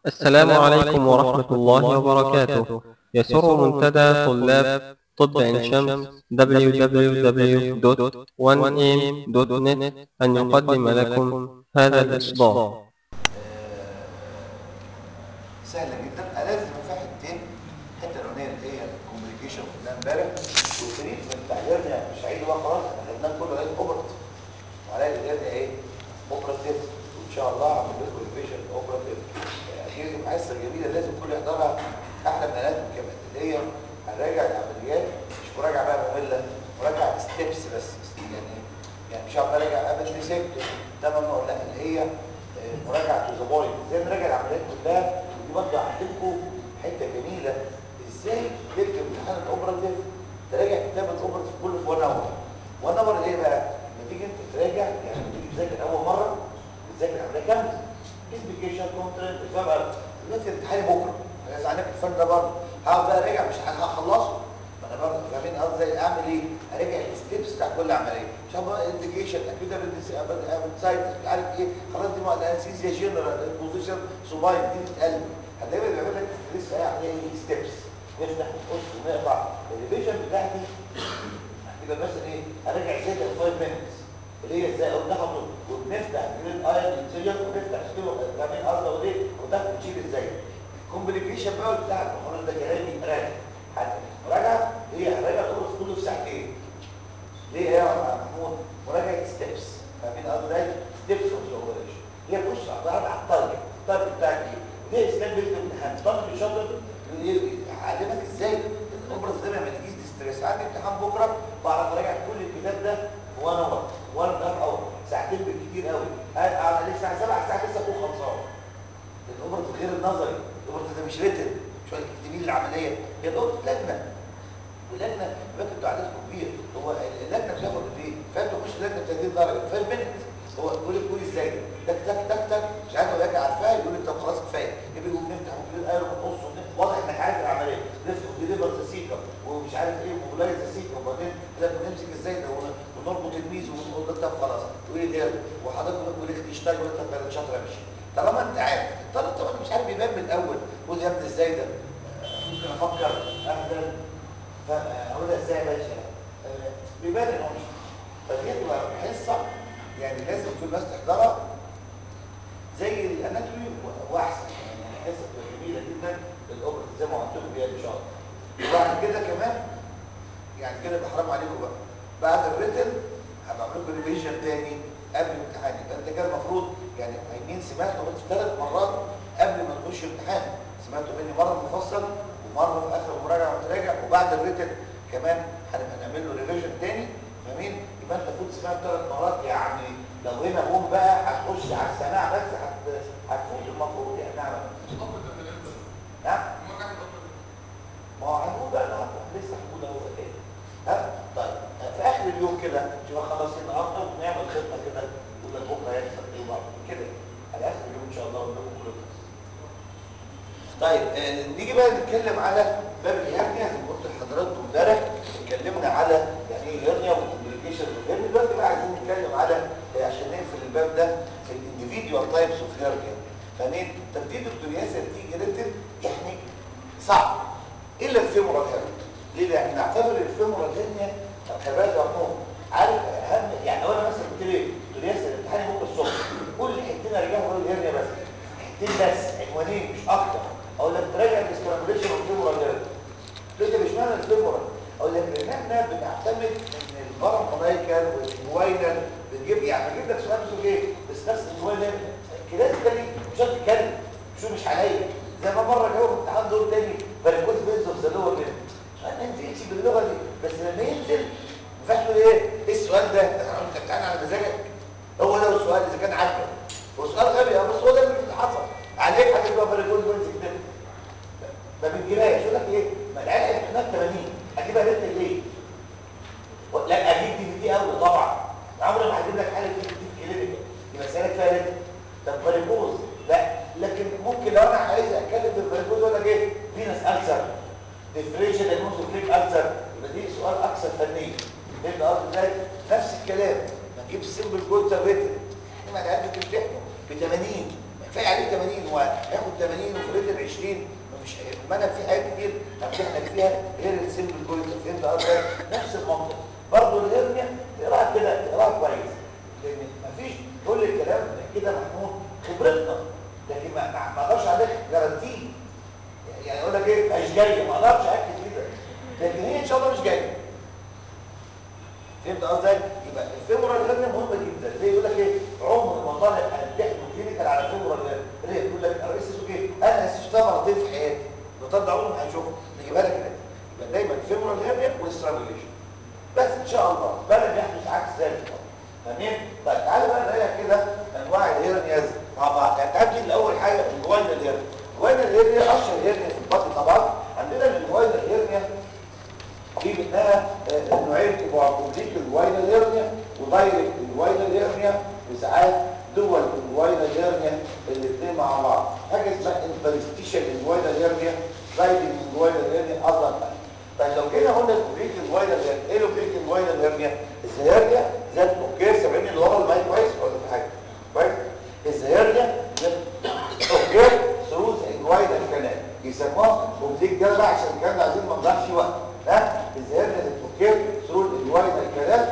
السلام عليكم ورحمة الله وبركاته يسر منتدى طلاب طب عين شمس www.1am.net أن يقدم لكم هذا الإصدار سهله جدا الازم في حتتين الحته الاولانيه اللي هي الكوميونيكيشن قلناها امبارح والتريد من تعبيرنا مش عيد بقى خلاص احنا خدناه كله عيد اوبرت وعليا الاداره ايه اوبراتيف وان شاء الله هعمل لكم ريفيجن اوبراتيف اخير تبقى حصه جميله لازم الكل يحضرها احلى من الادب كمان اللي هي هنراجع العمليات مش مراجعه بقى ممله مراجعه ستيبس بس يعني يعني مش هقعد اراجع قبل سيبت تمام لا اللي هي مراجعه تو ذا بوينت ازاي نراجع العمليات كلها ودي برضه هعلمكم حته جميله ازاي تكتب امتحان الاوبراتيف تراجع كتاب الاوبراتيف كله في 1 اور 1 اور ايه بقى؟ لما تيجي انت تراجع يعني لما تيجي تذاكر اول مره تذاكر العمليه كامله انفيكيشن كونترنت فبقى دلوقتي الامتحان بكره انا زعلان في الفن ده برضه هقعد بقى اراجع مش هخلصه ما انا برضه فاهمين قصدي اعمل ايه؟ اراجع الستبس بتاع كل عمليه مش هبقى انديكيشن اكيد ابنسايد مش عارف ايه خلاص دي الانسيزيا جنرال البوزيشن سوباين دي تتقلب هتلاقي بيعمل لك لسه يعني ستيبس نفتح نقص ونقطع الريفيجن بتاعتي هتبقى مثلا ايه اراجع ازاي ده 5 مينتس اللي هي ازاي اقول ناخد وبنفتح جريد ايرون انسيجن ونفتح سكيلو فاهمين قصدي اقول ايه وتحت تشيل ازاي الكومبليكيشن بقى بتاع الخلاص ده كلامي راجع مراجعه هي هراجع الكورس كله في ساعتين ليه يا محمود مراجعه ستيبس فاهمين قصدي ازاي ستيبس اوف اوبريشن هي بص على التارجت التارجت بتاعك ايه ليه اسلام بيت الامتحان طالب الشاطر هعلمك ازاي الاوبرا ده لما تجيش ستريس عندي امتحان بكره بعرف اراجع كل الكتاب ده في 1 اور 1 هاف اور ساعتين بالكتير قوي اقعد عليه الساعه 7 الساعه 9 اكون خلصان الاوبرا غير النظري الاوبرا ده مش ريتن مش ولا تكتبين العمليه هي الاوبرا لجنه ولجنه فاكر انتوا عددكم كبير هو اللجنه بتاخد قد ايه فانتوا خش لجنه 30 درجه في المنت هو يقول لك قول ازاي تك تك تك تك مش عارف ولا عارفاها يقول لك طب خلاص كفايه يبقى يقوم نفتح وكل ايرون ونقص واضح انك عارف العمليه نفتح ديليفر ذا سيكر ومش عارف ايه وموبلايز ذا سيكر وبعدين كده بنمسك ازاي ده ونربط الميز ونقول ده طب خلاص وايه ده وحضرتك بتقول لك تشتغل وانت بقى شاطر امشي طالما انت عارف الطالب طبعا مش عارف يبان من الاول قول يا ابني ازاي ده ممكن افكر اهدى فاقولها ازاي يا باشا بيبان انه مش فدي تبقى حصه يعني لازم كل الناس تحضرها زي الاناتومي واحسن يعني حصه جميله جدا للاوبرا زي ما قلت بيها ان شاء الله وبعد كده كمان يعني كده يبقى حرام عليكم بقى بعد الريتن هبقى اعمل لكم ريفيجن تاني قبل الامتحان يبقى انت كده المفروض يعني ايمين سمعته قلت ثلاث مرات قبل ما تخش امتحان سمعته مني مره مفصل ومره في اخر المراجعه وتراجع وبعد الريتن كمان هنبقى نعمل له ريفيجن تاني فاهمين يبقى انت كنت سمعت ثلاث مرات يعني لو هنا بوم بقى هتخش على السماع بس هت... هتفوت المفروض يعني نعمل نعم ما هو هنقول بقى النهارده لسه هنقول اهو ايه ها طيب في اخر اليوم كده نبقى خلاص النهارده ونعمل خطه كده نقول لك بكره هيحصل ايه وبعد كده على اخر اليوم ان شاء الله نقول لكم كل طيب آه نيجي بقى نتكلم على باب الهرنيا زي ما قلت لحضراتكم امبارح اتكلمنا على يعني ايه هرنيا والكومبليكيشن والهرنيا دلوقتي بقى عايزين نتكلم على آه عشان نقفل الباب ده في الانديفيديوال تايبس اوف هرنيا فاهمين طب دي دكتور ياسر تيجي ريتن يعني صعب الا الفيمورال هرنيا ليه لان نعتبر الفيمورال هرنيا خلي بالك يا محمود عارف اهم يعني لو انا مثلا قلت لي دكتور ياسر امتحاني بكره الصبح كل حتتين ارجعهم اقول الهرنيا بس حتتين بس عنوانين مش اكتر اقول لك تراجع الاسترانجوليشن والفيمورال هرنيا ليه ده مش معنى الفيمورال اقول لك ان احنا بنعتمد ان البارامونايكال والجوينال بنجيب يعني بجيب لك سؤال بيقول ايه بس نفس الجوينال كلاسيكالي مش هتتكلم شو مش عليا زي ما مره جاوب امتحان دور تاني فالكوز بينزل في اللغه دي ما ينزلش باللغه دي بس لما ينزل فاكر ايه ايه السؤال ده انت بتعاني على مزاجك هو ده السؤال اذا كان عاجبك هو سؤال غبي اه بس هو ده اللي حصل عليك حاجه تبقى فالكوز بينزل كده ما بتجيبهاش يقول لك ايه ما العيال امتحانات 80 اجيبها بنت ليه لا اجيب دي في دي قوي طبعا عمري ما هجيب لك حاله دي في كلينيكال يبقى سالك فيها ريت طب فالكوز لا لكن ممكن لو انا عايز اتكلم في الفالكوز اقول لك ايه فينس السر ديفريشن الموسوفريك السر يبقى دي سؤال اكثر فنيا فهمت قصدي ازاي نفس الكلام ما تجيبش سيمبل جولتر ريتن احنا ما العيال بتمتحنوا ب 80 ما تلاقي عليه 80 وهياخد 80 وفي ريت ال 20 مش المنهج فيه حاجات كتير همتحنك فيها غير السيمبل جوينت فهمت قصدي نفس المنطق برضه الهرنيا تقراها كده تقراها كويس لان مفيش كل الكلام كده محمود خبرتنا لكن ما ما ما اقدرش عليك جارانتيه يعني يقول لك ايه مش جايه ما اقدرش اكد كده لكن هي ان شاء الله مش جايه فهمت قصدي يبقى الفيمورال هيرنيا مهمه جدا ليه يقول لك ايه عمر ما طالب هيمتحن كلينيكال على فيمورال هيرنيا ليه يقول لك الرئيس ايه انا استشفى مرتين في حياتي ده ده عمره ما هنشوفه نجيبها لك كده يبقى دايما فيمورال هيرنيا واسترانجوليشن بس ان شاء الله بلد يحدث عكس ذلك تمام طيب تعالى بقى نراجع كده انواع الهيرنياز مع بعض يعني تعالى نجيب اول حاجه الجوينال هيرنيا الجوينال هيرنيا اشهر هيرنيا في البطن طبعا عندنا الجوينال هيرنيا في منها آه، نوعين كبار اوبليك الواينال هيرنيا ودايركت الواينال هيرنيا وساعات دول الواينال هيرنيا الاثنين مع بعض حاجه اسمها انترستيشن الواينال هيرنيا سلايدنج الواينال هيرنيا اصلا طيب لو جينا قلنا الاوبليك الواينال هيرنيا ايه الاوبليك الواينال هيرنيا الزهريا ذات اوكي سامعني اللي ورا المايك كويس ولا في حاجه كويس الزهريا ذات اوكي ثرو الواينال كانال يسموها اوبليك ده بقى عشان كان عايزين ما نضيعش وقت ها الذهاب للتفكير ثرو الواينال كانال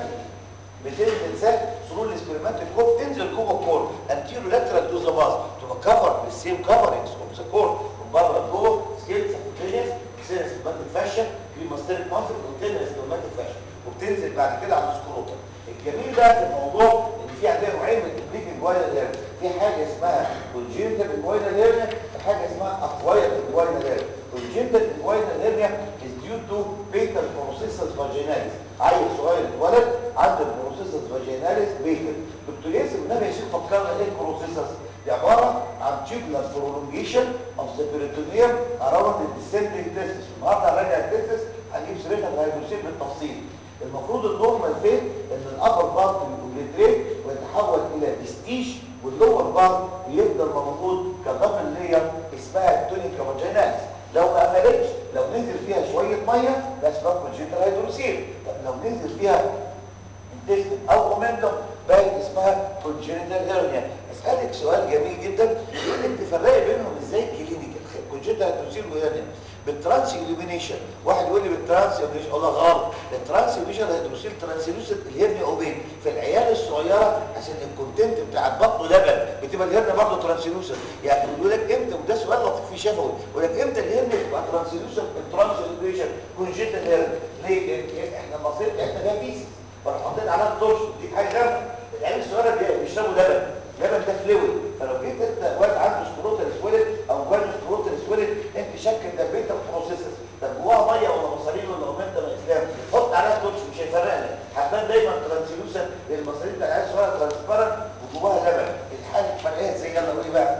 بتنزل سك ثرو الاسبرماتيك كوب تنزل جوه الكور انتيرو لاترال تو ذا باز تبقى كفر بالسيم كفرنجز اوف ذا كور من بره لجوه سكيل سبكوتينيوس سيرس سبماتيك فاشن كريماستيريك ماسل كونتينوس سبماتيك فاشن وبتنزل بعد كده على السكروتم الجميل بقى في الموضوع ان في عندنا نوعين من التكنيك الجوينال هيرنيا في حاجه اسمها كونجنتال الجوينال هيرنيا وحاجه اسمها اكواير الجوينال هيرنيا كونجنتال الجوينال هيرنيا is due to fetal processus vaginalis عيل صغير اتولد عنده البروسيسس فاجيناليس بيتل دكتور ياسر النبي يا شيخ فكرنا ايه البروسيسس دي عباره عن tubular prolongation of the peritoneum around the descending testis النهارده هنراجع التستس هنجيب سيرتها الهيدروسين بالتفصيل المفروض النورمال فين ان الابر بارت بيوبليتريت ويتحول الى ديستيش واللور بارت يفضل موجود كدبل لير اسمها التونيكا فاجيناليس لو ما قفلتش لو نزل فيها شويه ميه ده اسمها كونجنتال هيدروسيل طب لو نزل فيها انتستين او مومنتوم بقت اسمها كونجنتال هيرنيا اسالك سؤال جميل جدا ايه اللي تفرقي بينهم ازاي كلينيكال كونجنتال هيدروسيل وهيرنيا بالترانس اليمينيشن واحد يقول لي بالترانس اليمينيشن اقول له غلط الترانس اليمينيشن هيدروسيل ترانسلوسيد الهرنيا اوبين في العيال الصغيره عشان الكونتنت بتاع البطن لبن بتبقى الهرنيا برضه ترانسلوسيد يعني بيقول لك امتى وده سؤال لطيف في شفوي يقول لك امتى الهرنيا تبقى ترانسلوسيد الترانس اليمينيشن كونجنتال هيرنيا ليه؟ لان احنا المصير بتاعتنا فيها بيسز فراح حاطين عليها الطرش دي حاجه غامضه العيال الصغيره بيشربوا لبن لبن ده فلويد فلو جيت انت واد عنده سكروتال سويلت او واد سكروتال سويلت انت شك ده بيتا بروسيسس طب جواها ميه ولا مصارين ولا اومنتا ولا اسلام حط عليها الطرش مش هيفرق لك هتبان دايما ترانسلوسن لان المصارين بتاع العيال الصغيره ترانسبيرنت وجواها لبن الحاله الفرقيه ازاي يلا قولي بقى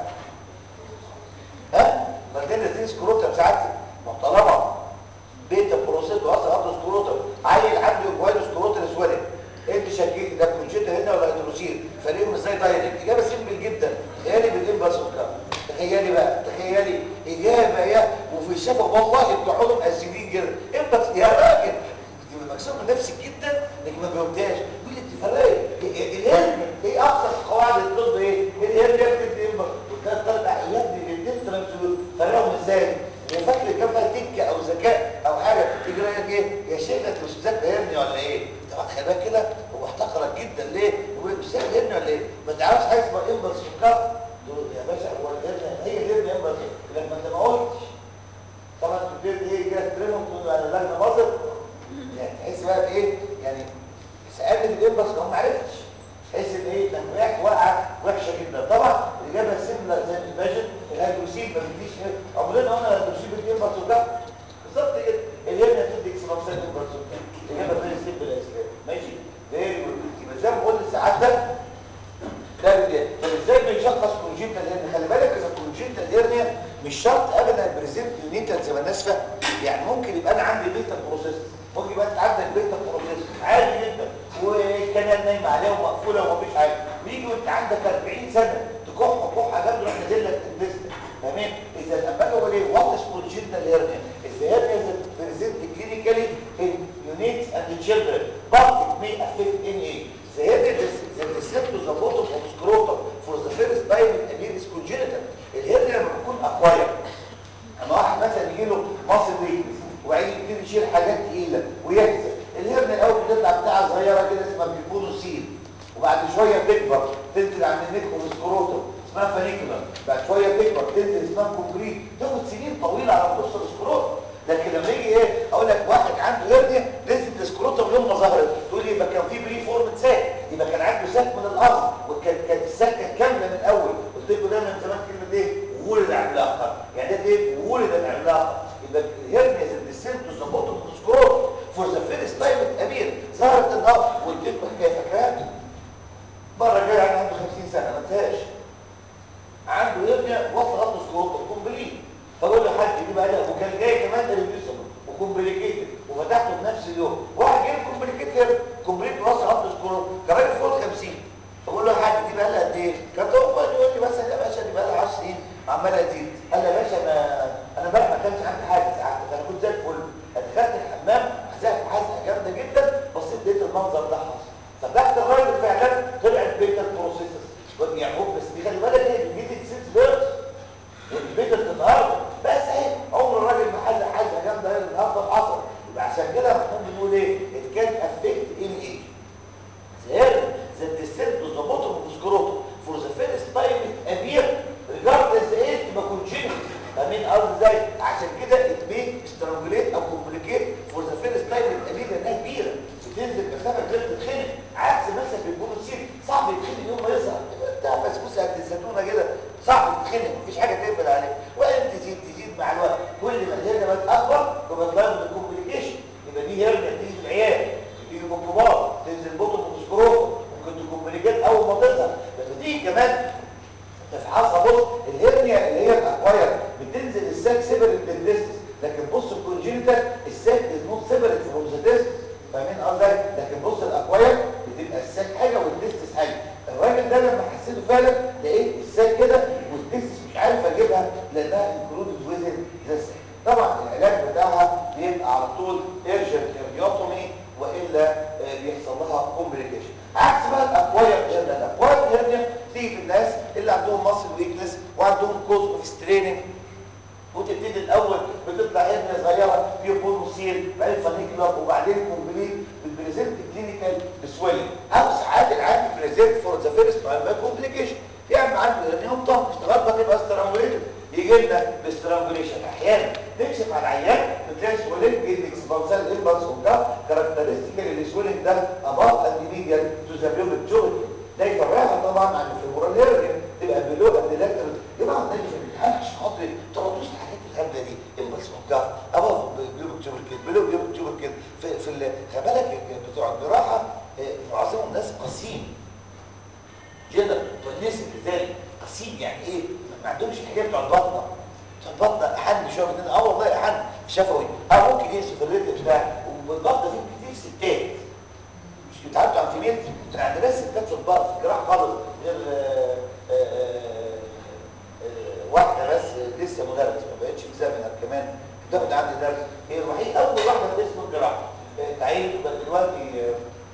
ها بعدين دي سكروتال ساعات محترمه بيتا بروسيس واصلا عنده سكروتال عيل عنده جواله سكروتال سويلت انت شكيت ده كونجيتا هنا ولا هيدروسين فريقهم ازاي دايركت اجابه سيمبل جدا تخيلي بالانبرس والكلام تخيلي بقى تخيلي اجابه يا وفي الشفا والله بتوعهم مقسمين كده انبرس يا راجل تبقى مكسوب من نفسك جدا انك ما جاوبتهاش يقول لي انت فرقي الهرم ايه اكثر قواعد الطب ايه الهرم يكتب انبرس وده طلع يا ابني الاثنين ترانسلوت فرقهم ازاي هي فاكر كان فيها تكه او ذكاء او حاجه تيجي لك ايه يا شيخ انت مش مذاكر هرني ولا ايه طبعا خلي بالك كده هو احتقرك جدا ليه هو مش مذاكر هرني ولا ايه ما تعرفش حاجه اسمها امبلس في الكف تقول يا باشا هو الهرني هي الهرني امبلس لما انت ما قلتش طبعا انتوا بتبتدي ايه كده تكلمهم تقولوا انا لجنه مصر يعني تحس بقى بايه يعني سالني في الامبلس ما عرفتش تحس ان ايه لما وقعت وقعه وحشه جدا طبعا الاجابه سيمبل زي ما تباشر الهيدروسين ما بيديش عمرنا قلنا الهيدروسين بيدي امبلس وكف بالظبط كده الهرني هتدي اكسبانسات امبلس وكف الاجابه فيري سيمبل يا اسلام ماشي فيري جود يبقى زي ما قلت سعادتك ده بدايه طب ازاي بنشخص كونجنتال هيرنيا خلي بالك اذا كونجنتال هيرنيا مش شرط ابدا بريزنت يونيتال زي ما الناس فاهمه يعني ممكن يبقى انا عندي بيتا بروسيس ممكن يبقى انت عندك بيتا بروسيس عادي جدا والكنال نايمه عليها ومقفوله ومفيش حاجه ويجي وانت عندك 40 سنه تكح كحه جامده يروح نازل لك الدست تمام اذا لما اجي اقول ايه وات از كونجنتال هيرنيا الهيرنيا از بريزنت كلينيكالي ان units and children but it may affect in age the hernia is the receptor the bottom of scrotum for the first time in a is congenital اكواير اما واحد مثلا يجي له ماسل ويكنس وبعدين يبتدي يشيل حاجات تقيله ويحزن الهرن الاول بتطلع بتاعه صغيره كده اسمها بيبونوسيل وبعد شويه تكبر تنزل عند النك والسكروتم اسمها فانيكولا بعد شويه تكبر تنزل اسمها كومبليت تاخد سنين طويله على ما توصل السكروتم لكن لما يجي ايه اقول لك واحد عنده هرنيا نزلت السكروتم يوم ما ظهرت تقول لي يبقى كان في بري فورم ساك يبقى كان عنده ساك من الاصل وكانت كانت السكه كامله من الاول قلت لكم ده من زمان كلمه ايه ولد عملاقا يعني ده ايه ولد عملاقا يبقى الهرنيا الديسنت ظبطه السكروتم فور ذا فيرست تايم اتقابل ظهرت النهار وقلت لكم حكايه فاكراها مره جاي عنده 50 سنه ما انتهاش عنده هرنيا وصل قطن سكروتم كومبليت فبقول له حد دي بقى لا وكان جاي كمان ريديوسبل وكومبليكيتد وفتحته في نفس اليوم واحد جاي كومبليكيتد كومبليت وصل قطن سكروتم كان راجل فوق 50 فبقول له يا حاج دي بقى لها قد ايه؟ كان هو يقول لي مثلا يا باشا دي بقى لها 10 سنين عماله تزيد قال لي يا باشا انا انا امبارح ما كانش عندي حاجه ساعات انا كنت زي الفل دخلت الحمام حزقت حزقه جامده جدا بصيت لقيت المنظر ده حصل فتحت الراجل فعلا طلعت بيتا بروسيسز يعني هو بس دي خلي بالك ايه بيجي 6 بيرز البيتا النهارده بس اهي عمر الراجل ما حزق حزقه جامده النهارده حصل يبقى عشان كده احنا بنقول ايه؟ it can affect any age there that the cell to the bottom of the scrotum for the first time it appear regardless the age تبقى congenital فاهمين قصدي ازاي عشان كده it may strangulate او complicate for the first time it appear لانها كبيره بتنزل مسافه كبيره تتخنق عكس مثلا بالبونوسيل صعب يتخنق يوم ما يظهر بتاع بسبوسه قد الزيتونه كده صعب يتخنق مفيش حاجه تقبل عليه وبعدين تزيد تزيد مع الوقت كل ما الهرنه بقت اكبر يبقى تلاقي الكومبليكيشن يبقى دي هرنه تيجي في العيال تيجي بالكبار تنزل بطن وتسكروه ممكن تكومبليكيت اول ما تظهر بس دي كمان تفحصها بص الهرنيا اللي هي الاكواير بتنزل الساك سيبريت بالديستس لكن بص الكونجينيتال الساك از نوت سيبريت فروم ذا ديستس فاهمين قصدي لكن بص الاكواير بتبقى الساك حاجه والديستس حاجه الراجل ده لما حسيته فعلا لقيت الساك كده والديستس مش عارف اجيبها لانها انكلودد ويزن ذا ساك طبعا العلاج بتاعها بيبقى على طول ايرجنت هيرنيوتومي والا بيحصل لها كومبليكيشن عكس بقى الاكواير هيرنيا الاكواير هيرنيا تيجي في الناس اللي عندهم ماسل ويكنس وعندهم كوز اوف ستريننج وتبتدي الاول بتطلع هرنيا صغيره في بونوسيل بعدين فانيكولار وبعدين كومبليت بالبريزنت كلينيكال بسويلنج او ساعات العيان بريزنت فور ذا فيرست تايم باي كومبليكيشن في عم عنده هرنيا ومطنش لغايه ما تبقى سترانجوليتد يجي لنا باسترانجوليشن احيانا نكشف على العيان بتلاقي سويلنج الاكسبانسال الامبلس وده كاركترستيك السويلنج ده اباف اند ميديال تو ذا بيوبك جوينت ده يفرقها طبعا عن الفيمورال هيرنيا تبقى بلو اند لاترال يبقى عندنا في الامتحان مش نحط تقعدوش الحاجات الغامده دي امبلس وده اباف بيوبك جوينت بلو بيوبك جوينت في في خلي بالك بتوع الجراحه معظمهم ناس قسيم جدا والناس لذلك قسيم يعني ايه ما عندهمش الحاجات بتوع البطنه بتوع البطنه احن شويه من اه والله احن شفوي اه ممكن ينسف الريتم بتاع والبطنه فيه كتير ستات مش بتعدوا عن فيميل كان عندنا ستات في البطن في الجراحه خالص غير آآ آآ آآ واحده بس لسه مدرس ما بقتش اكزامينر كمان بتاخد عندي درس هي الوحيده اول واحده في اسم الجراحه تعيين دلوقتي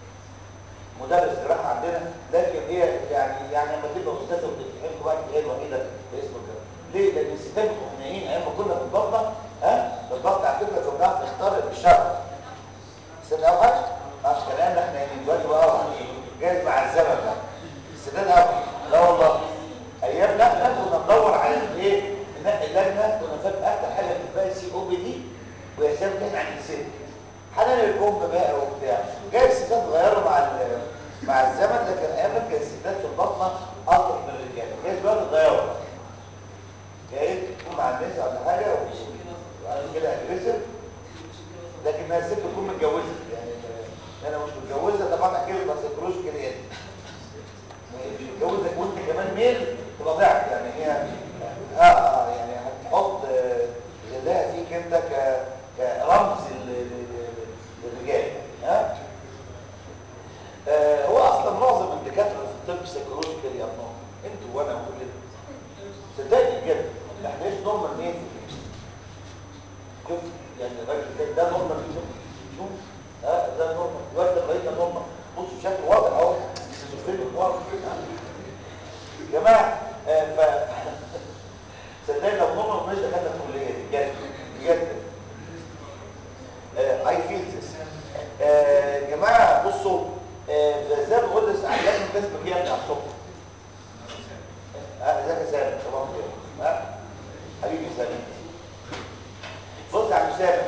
مدرس جراحه عندنا لكن هي يعني يعني لما تبقى استاذه وتتحمل واحد هي الوحيده باسم الجراحه ليه؟ لان الستات الخناقين ايام ما كنا في البطنه ها البطنه على فكره كنا بنعرف نختار بالشرع الستات اوحش معرفش كلام احنا يعني دلوقتي بقى اوحش جايز مع الزمن بقى الستات اوحش لا والله ايام لا احنا كنا ندور على الايه؟ ننقي اللجنه كنا فاكر اكتر حاجه بتبقى سي او بي دي وحساب كان عن الست حنان الام بقى وبتاع جاي الستات اتغيروا مع مع الزمن لكن ايام كان الستات في البطنه اكتر من الرجال جاي دلوقتي اتغيروا جاي تكون مع الناس ولا حاجه وبعد كده اجريسيف لكن ما الست تكون متجوزه يعني انا مش متجوزه طبعا احكي لك بس الكروش كده يعني مش متجوزه وانت كمان ميل تبقى ضعف يعني هي اه اه يعني هتحط غذاء فيك انت ك كرمز للرجال ها آه هو اصلا معظم الدكاتره في الطب سيكولوجيكال يا ابنهم انتوا وانا وكلنا صدقني بجد احنا ايش نورمال مين شوف يعني الراجل ده ده نورمال شوف شوف ها ده نورمال الواد ده بقيت نورمال بص بشكل واضح اهو فيلم واضح يا جماعه آه ف صدقني لو نورمال كناش دخلنا الكليه دي بجد بجد اي فيل ذس يا جماعه بصوا آه، زي ما قلت عندنا الناس بكيه بتاع الصبح اه ازيك يا سامي تمام كده ها حبيبي سامي بص يا عم سامي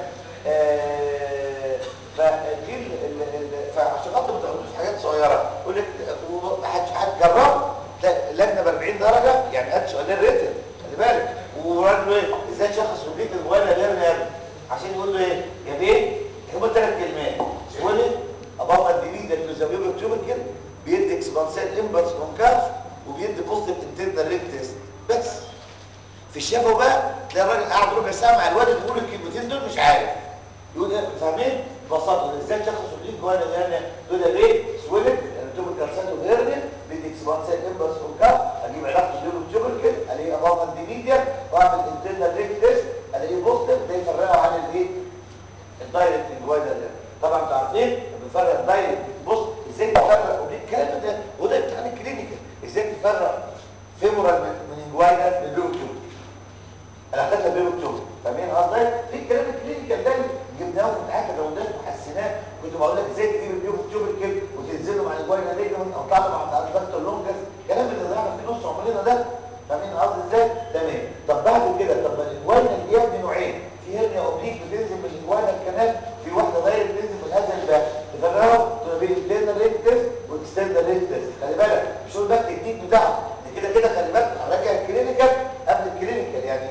آه، فدي ال- ال- ال- فعشان خاطر ما تاخدوش حاجات صغيره يقول لك و- هت- هتجرب تلاقي لجنه ب 40 درجه يعني هات سؤالين ريتن خلي بالك وقال له ايه ازاي تشخص روبيت الموبايل غير نام عشان يقول له ايه يا بيه هما ثلاث كلمات سوالي اباما الدليل ده بيزاويه بتوبكل بيدي اكسبانسيال امبلس كونكاف وبيدي بوزيتيف انترنال ريت تيست بس في الشفا بقى تلاقي الراجل قاعد ربع ساعه مع الواد بيقول الكلمتين دول مش عارف يقول ايه فاهمين ببساطه ازاي تشخص الليك جوانا يعني دول ايه سويلت انتوب كارسات وهيرنيا بيدي اكسبانسيال امبلس كونكاف اجيب علاقته بيقول بتوبكل الاقي اباما الدليل واعمل انترنال ريت تيست الاقيه بوزيتيف ده يفرقه عن الايه الدايركت انجواينا ده طبعا انتوا عارفين بنفرق الدايركت بص ازاي تفرق ودي الكلام ده وده امتحان الكلينيكال ازاي تفرق فيمورال من من انجواينا من لوكتوب انا خدت بيلوكتوب فاهمين قصدي في الكلام الكلينيكال ده جبناه في امتحان الراوندات وحسيناه كنت بقول لك ازاي تجيب البيلوكتوب الكل وتنزله مع الانجواينا ليجمنت او تعمل مع الادفاكتور لونجس الكلام اللي ضيعنا في نص عمرنا ده فاهمين قصدي ازاي تمام طب بعد كده طب ما الانجواينا اللي هي نوعين في هرنيا اوبليك بتنزل من الانجواينا الكنال في واحده دايركت بتنزل من هذا الباب تفرقهم تبقى بين انترنال ريت تيست واكسترنال ريت تيست خلي بالك مش هو ده التكنيك بتاعه ده كده كده خلي بالك هنراجع الكلينيكال قبل الكلينيكال يعني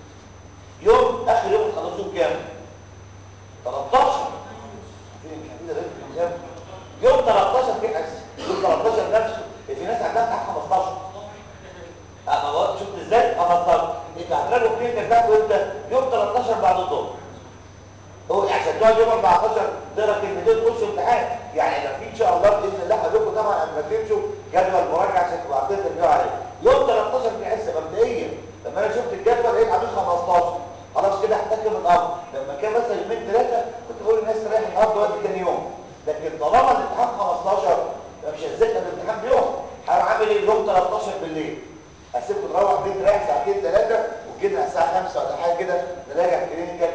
يوم اخر يوم خلصوه كام 13 فين كده ريت كام يوم 13 في حس يوم 13 نفسه في ناس عندها بتاع 15 انا بقول شفت ازاي 15 انت هتراجعوا الكلينيكال بتاعكم امتى يوم 13 بعد الظهر هو عشان تقعد يوم 14 تقرا كلمتين تخش امتحان يعني لو في ان شاء الله باذن الله هقول طبعا لما تمشوا جدول مراجعه عشان تبقوا عارفين ترجعوا عليه يوم 13 في حصه مبدئيا لما انا شفت الجدول لقيت عامل 15 خلاص كده احتكم الامر لما كان مثلا يومين ثلاثه كنت بقول للناس تريح النهارده وقت ثاني يوم لكن طالما الامتحان 15 مش هتذاكر الامتحان بيوم هروح عامل ايه يوم 13 بالليل اسيبكم تروح بيت رايح ساعتين ثلاثه وكده الساعه 5 ولا حاجه كده نراجع كلينيكال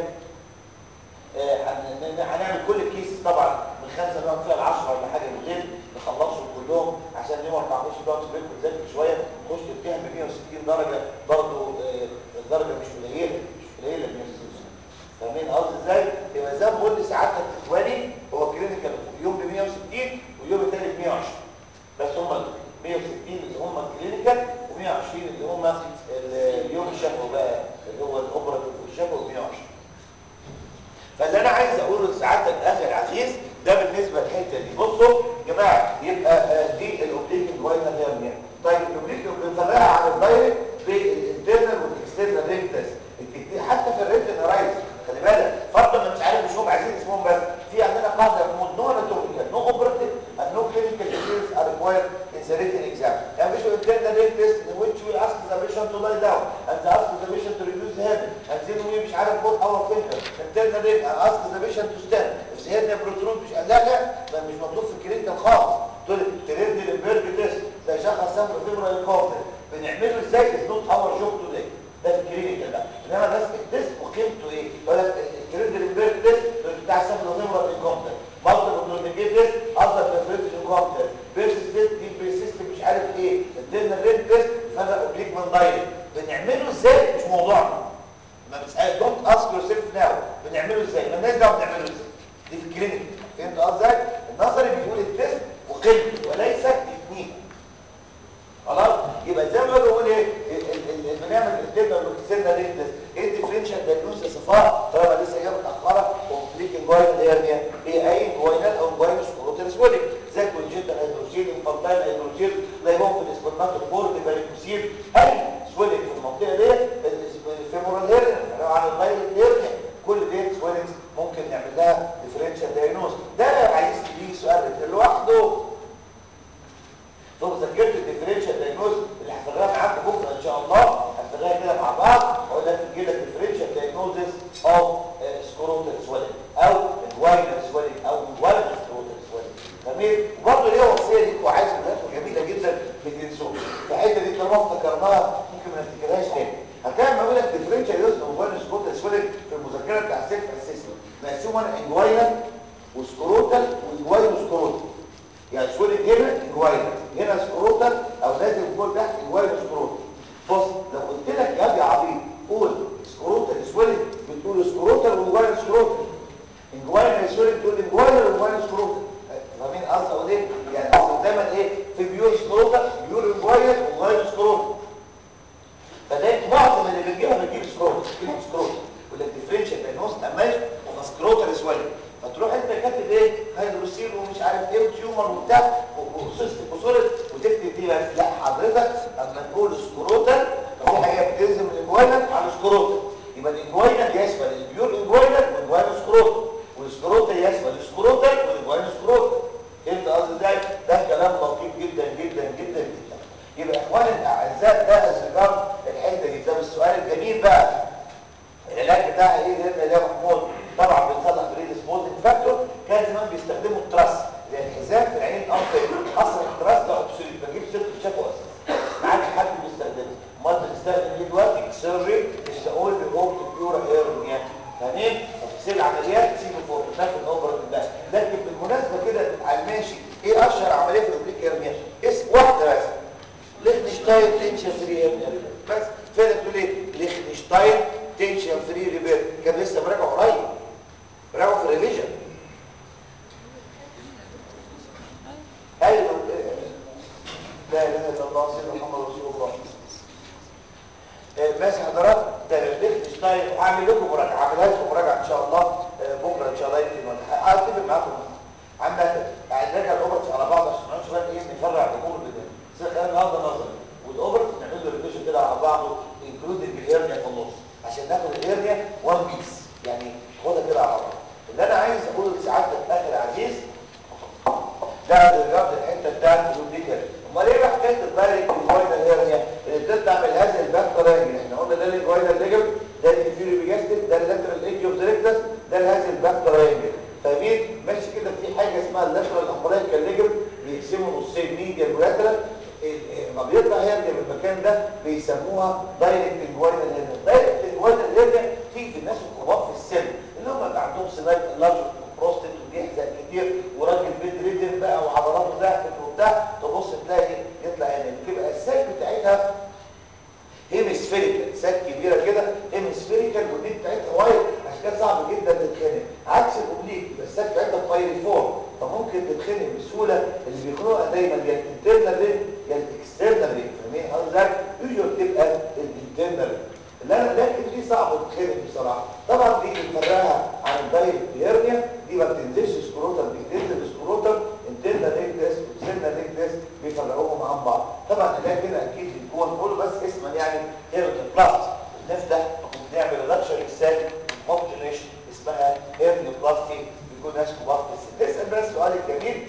آه، هن- هنعمل كل الكيس طبعا من خمسه نقعد فيها ال 10 ولا حاجه بالليل نخلصهم كلهم عشان اليوم 14 تقعد في بيتكم تذاكر شويه تخش تمتحن ب 160 درجه برضه الدرجه مش قليله مش قليله 160 فاهمين قصدي ازاي؟ يبقى زي ما بقول لسعادتك اخواني هو كلينيكال يوم ب 160 واليوم الثاني ب 120 بس هم 160 اللي هم الكلينيكال و120 اللي هم ال- اليوم الشفوي بقى اللي هو الاوبراتيف والشفوي ب 120 فاللي انا عايز اقوله لسعادتك اخي العزيز ده بالنسبه للحته دي بصوا يا جماعه يبقى آه، دي الاوبليك الجوينال هيرنيا طيب الاوبليك بنفرقها عن الدايركت بالانترنال والاكسترنال ريت تيست التكتيك حتى في الريتن رايز خلي بالك فرضا ما مش عارف مش هم عايزين اسمهم بس في عندنا قاعده نو اناتوميكال نو اوبراتيف and no clinical details are required in the written exam. And we should internal rate test in which we ask the patient to lie down and ask the patient to reduce the head and then we مش عارف put our finger internal rate and ask the patient to stand. If the head protrude مش لا لا ده مش مطلوب في الكلينيكال خالص. تقول لك تريد الامبيرج تيست ده شخص سمر فيبرال كومبل بنعمله ازاي از نوت اور جوب توداي ده في الكلينيكال بقى انما بس التيست وقيمته ايه؟ يقول لك التريد الامبيرج تيست بتاع سمر فيبرال كومبل مالتيبل نورنيجيتس قصدك بريفرنس انكومبتر بيرسيستنت دي بيرسيست مش عارف ايه ادينا ريد تيست فرق اوبليك من دايركت بنعمله ازاي مش موضوعنا ما بتسال دونت اسك يور سيلف ناو بنعمله ازاي ما الناس ده بنعمله ازاي دي في الكلينيك فهمت قصدي النظري بيقول التيست وقيمته وليس تكنيك خلاص يبقى زي ما بقول ايه ال- ال- ال- بنعمل الانترنال والاكسترنال ريتنس ايه الديفرنشال دايجنوز يا صفاء طالما لسه جايه متاخره كومبليك انجوينال هيرنيا ايه اي انجوينال او انجوينال سكروتال سويلنج زي كونجنتال هيدروسيل انفانتايل هيدروسيل لايبون في الاسبرماتوفورد فاريكوسيل اي سويلنج في المنطقه ديت الفيمورال هيرنيا لو عن الدايركت هيرنيا كل ديت سويلنجز ممكن نعمل لها ديفرنشال دايجنوز ده عايز تجيب سؤال لوحده ثم ذاكرت الديفرنشال دايجنوز اللي هفرقها معاكم بكره ان شاء الله هنفرقها كده مع بعض اقول لك الجيل سيلف اسسمنت مقسومه انجوينال وسكروتال وجواين وسكروتال يعني سوليد هنا انجوينال هنا سكروتال او نازل فوق تحت انجوينال وسكروتال بص لو قلت لك يا ابني عبيط قول سكروتال سوليد بتقول سكروتال وجواين سكروتال انجوينال سوليد تقول انجوينال وجواين سكروتال فاهمين قصدي اقول ايه يعني قصدي دايما ايه في بيور سكروتال بيور انجوينال وجواين سكروتال فده معظم اللي بتجيبها بتجيب سكروت كلمه سكروت ولا الديفرنشال بينهم اماش وسكروتال سويل فتروح انت كاتب ايه هيدروسيل ومش عارف ايه وتيومر وبتاع وسيست وصولت وتكتب دي بس لا حضرتك لما نقول سكروتال في حاجه بتلزم الانجوينال على السكروتال يبقى الانجوينال يشمل البيور انجوينال والانجوينال سكروتال والسكروتال يشمل السكروتال والانجوينال سكروتال فهمت قصدي ازاي ده كلام لطيف جدا جدا جدا جدا يبقى اخواني الاعزاء ده الذكر الحته دي ده السؤال الجميل بقى العلاج بتاعها ايه هنا يا محمود طبعا بنصلح بريد سبوزنج فاكتور كان زمان بيستخدموا التراس زي الحزام في العين الانفي اصلا التراس ده اوبسوليت بجيب سلك شافه اصلا ما عادش حد بيستخدمه امال بنستخدم ايه دلوقتي سيرجري الشاول بيقوم بيورا ايرونيا تمام تفصيل عمليات سيبه فوق ده في الاوبرا ده لكن بالمناسبه كده على الماشي ايه اشهر عمليه في الاوبليك ايرونيا اسم واحده بس ليخنشتاين تنشن 3 ابنر بس فين تقول ايه ليخنشتاين تنشن 3 ريبير كان لسه مراجع قريب مراجعه في الريفيجن ايوه لا اله الا الله سيدنا محمد رسول الله ماشي حضرات ده ليخنشتاين وهعمل لكم مراجعه هعملها لكم مراجعه ان شاء الله بكره ان شاء الله يمكن ولا هتفق معاكم عندك نراجع الاوبرتس على بعض عشان ما نقعدش ايه نفرع الامور بالله خلال النهارده نظري والاوبرت نعمل له ريفيجن كده على بعضه انكلودنج الهيرنيا في النص عشان ناخد الهيرنيا وان بيس يعني خدها كده على بعض اللي انا عايز اقوله لسعادتك اخر عزيز ده الرياض الحته بتاعت الاوبليكال امال ايه بقى حكايه الدايركت الفاينل هيرنيا اللي بتطلع من هذا الباك تراجل احنا قلنا ده الفاينل ليجل ده الانفيري بيجاستيك ده اللاترال ايدج اوف ذا ده هذا الباك تراجل فاهمين ماشي كده في حاجه اسمها اللاترال امبريكال ليجل بيقسموا نصين ميديال ولاترال لما بيطلع هيرجع من المكان ده بيسموها دايركت انجوينال هيرنيا دايركت انجوينال هيرنيا تيجي في الناس الكبار في السن اللي هم بقى عندهم سنات لارج بروستات وبيحزق كتير وراجل بيد ريدن بقى وعضلاته ضعفت وبتاع تبص تلاقي يطلع هنا بتبقى الساك بتاعتها هيمسفيريكال ساك كبيره كده هيمسفيريكال والنيت بتاعتها وايد عشان كده صعب جدا تتخنق عكس الاوبليك يبقى الساك بتاعتها بايريفورم فممكن تتخنق بسهوله اللي بيخنقها دايما يا الانترنال رينج يا الاكسترنال رينج فاهمين قصدي يوجوال تبقى الانترنال رينج اللي انا لكن دي صعب تتخنق بصراحه طبعا دي بنفرقها عن الدايركت هيرنيا دي ما بتنزلش سكروتال بتنزل سكروتال انترنال رينج تيست واكسترنال رينج تيست بيفرقوهم عن بعض طبعا العلاج هنا اكيد بيكون نقول بس اسما يعني هيرنيا بلاست بنفتح وبنعمل ريدكشن للساك اوبجنيشن اسمها هيرنيا بلاستي بيكون ناس كبار في السن اسال بقى السؤال الجميل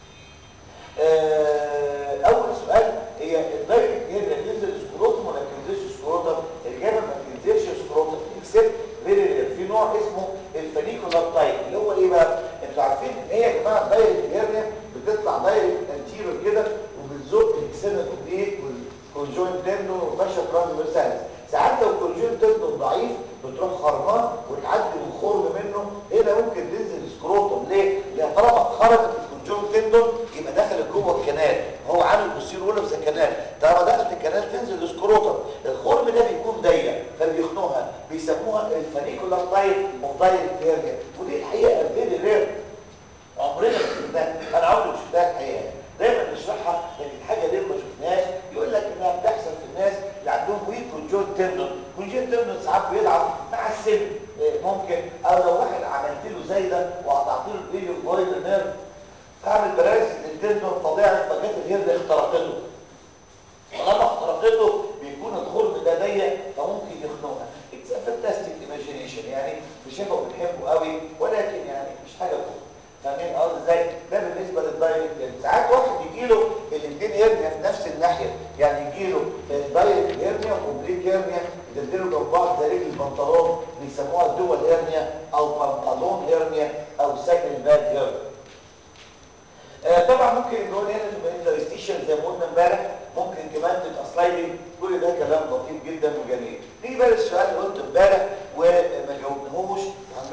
آه اول سؤال هي الدايركت هيرنيا بينزل سكروتم ولا بتنزلش سكروتم الاجابه ما بتنزلش سكروتم اكسبت فيري رير في نوع اسمه الفانيكولار تايب اللي هو ايه بقى انتوا عارفين ان هي يا جماعه الدايركت هيرنيا بتطلع دايركت انتيريور كده وبتزق الاكسنال اوبليك والكونجوينت تندون والفاشا ترانسفيرساليس ساعات لو الكونجوينت تندون ضعيف بتروح خرمان وتعدي من خرم منه هنا ممكن تنزل سكروتم ليه؟ لان طالما خرجت الكونجوينت تندون يبقى دخلت جوه الكنال هو عامل بوستير ولا في الكنال طالما دخلت الكنال تنزل السكروتم الخرم ده بيكون ضيق فبيخنقها بيسموها الفانيكولار تايب اوف دايركت هيرنيا ودي الحقيقه فيري رير عمرنا ما شفناها انا عمري ما شفتها الحقيقه دايما نشرحها لكن حاجه ليه ما شفناهاش يقول لك انها بتحصل في الناس اللي عندهم ويك كونجوينت تندون كونجوينت تندون ساعات بيضعف مع السن ممكن او لو واحد عملت له زي ده وقطعت له البيلي فويد نيرف اعمل براسي للتندون فضيعت فجت الهرد اخترقته ولما اخترقته بيكون الخرم ده ضيق فممكن يخنقها اتس فانتاستيك ايماجينيشن يعني مش هيبقى بنحبه قوي ولكن يعني مش حاجه فوق فاهمين قصدي ازاي ده بالنسبه للدايركت يعني ساعات واحد يجي له الاثنين هيرنيا في نفس الناحيه يعني يجي له دايركت هيرنيا واوبليك هيرنيا يدلدلوا جنب بعض زي رجل البنطلون بيسموها الدول هيرنيا او بنطلون هيرنيا او ساكن باك هيرنيا آه طبعا ممكن الجوان هنا تبقى انترستيشن زي ما قلنا امبارح ممكن كمان تبقى سلايدنج كل ده كلام لطيف جدا وجميل نيجي بقى للسؤال اللي قلته امبارح وما جاوبناهوش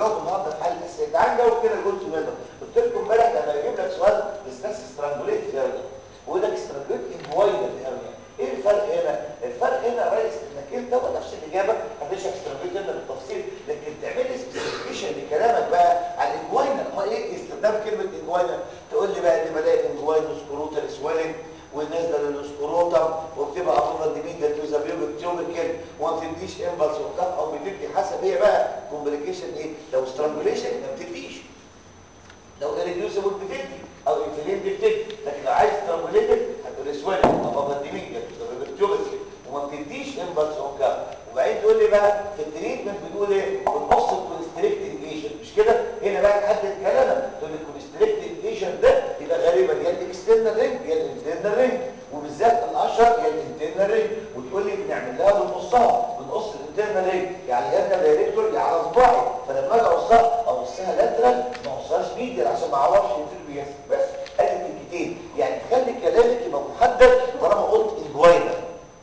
اجاوب كده قلت منه قلت لكم امبارح لما يجيب لك سؤال ديسكاس سترانجوليت هيرنيا ويقول لك سترانجوليت انفويدال هيرنيا ايه الفرق هنا الفرق هنا يا ريس انك انت هو نفس الاجابه هتشرح سترانجوليت هنا بالتفصيل لكن تعمل لي سبيسيفيكيشن لكلامك بقى عن انجوينا امال ايه استخدام كلمه انجوينا تقول لي بقى دي بلاقي انجوينا سكروتال سويلنج ونازله للسكروتم وبتبقى ابوفا ديميدا توزابيوبك تيوبيكال وما بتديش امبلس وكف او بتدي حسب هي بقى كومبليكيشن ايه لو سترانجوليشن ما بتديش لو irreducible بتدي او انفلين بتدي لكن لو عايز سترانجوليتد هتقول سويلنج ابوفا ديميدا توزابيوبك تيوبيكال وما بتديش امبلس وكف وبعدين تقول لي بقى في التريتمنت بنقول ايه بنقص الكونستريكتنج ايجنت مش كده هنا بقى تحدد كلامك تقول الكونستريكتنج ايجنت ده يبقى غالبا يا الاكسترنال رينج يا الانترنال رينج وبالذات الاشهر يا الانترنال رينج وتقول لي بنعمل لها بنقصها بنقص الانترنال رينج يعني يا دايركتور يا على صباعي فلما اجي اقصها اقصها لاترال ما اقصهاش ميديال عشان ما اعرفش الفيلم بس ادي الكلمتين يعني خلي كلامك يبقى محدد طالما قلت انجوينا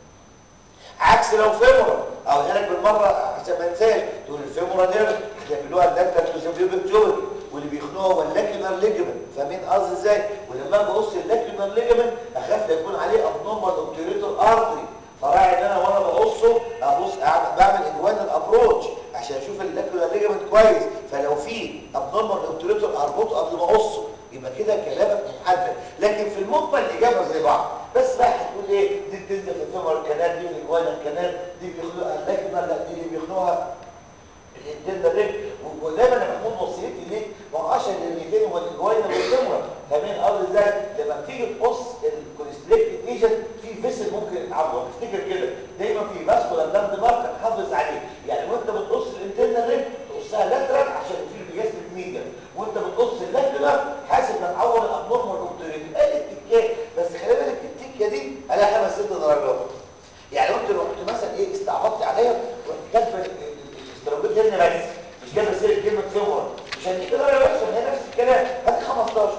عكس لو فيمورا او هناك بالمره عشان ما انساش تقول الفيمورا دي هتعملوها اللاترال توزابيوبك جوي واللي بيخنقوها هو اللاكيونر ليجمنت فاهمين قصدي ازاي ولما اجي اقص اللاكيونر ليجمنت اخاف لا يكون عليه ابنورمال اوبتيريتور ارتري فراعي ان انا وانا بقصه ابص أعمل بعمل انجوانال ابروتش عشان اشوف اللاكيونر ليجمنت كويس فلو في ابنورمال اوبتيريتور اربطه قبل ما اقصه يبقى كده كلامك محدد لكن في المجمل الاجابه زي بعض بس بقى هتقول ايه دي بتنزل في الفيمر الكنال دي في الجوانا الكنال دي بيخنقها اللاكيونر لا دي اللي بيخنقها الانترنال رينج ودايما انا محمود وصيتي ليك ما هو عشان الاثنين والجوانا والكاميرا كمان قصدي ازاي لما بتيجي تقص الكونستريكتد ايجنت في فيسل ممكن يتعور افتكر كده دايما في فاسكولار لاند مارك حافظ عليه يعني وانت بتقص الانترنال رينج تقصها لاترال عشان في بيجاستريك ميديا وانت بتقص اللاكولار حاسب انك تعور الابنورمال اوبتوريت ادي التكيه بس خلي بالك التكيه دي عليها خمس ست درجات يعني انت لو رحت مثلا ايه استعبطت عليا ورحت كاتبه الاستروبيت هنا بس مش جايبه سيره كلمه فيمور مش هديك درجه وحشه هي نفس الكلام هات 15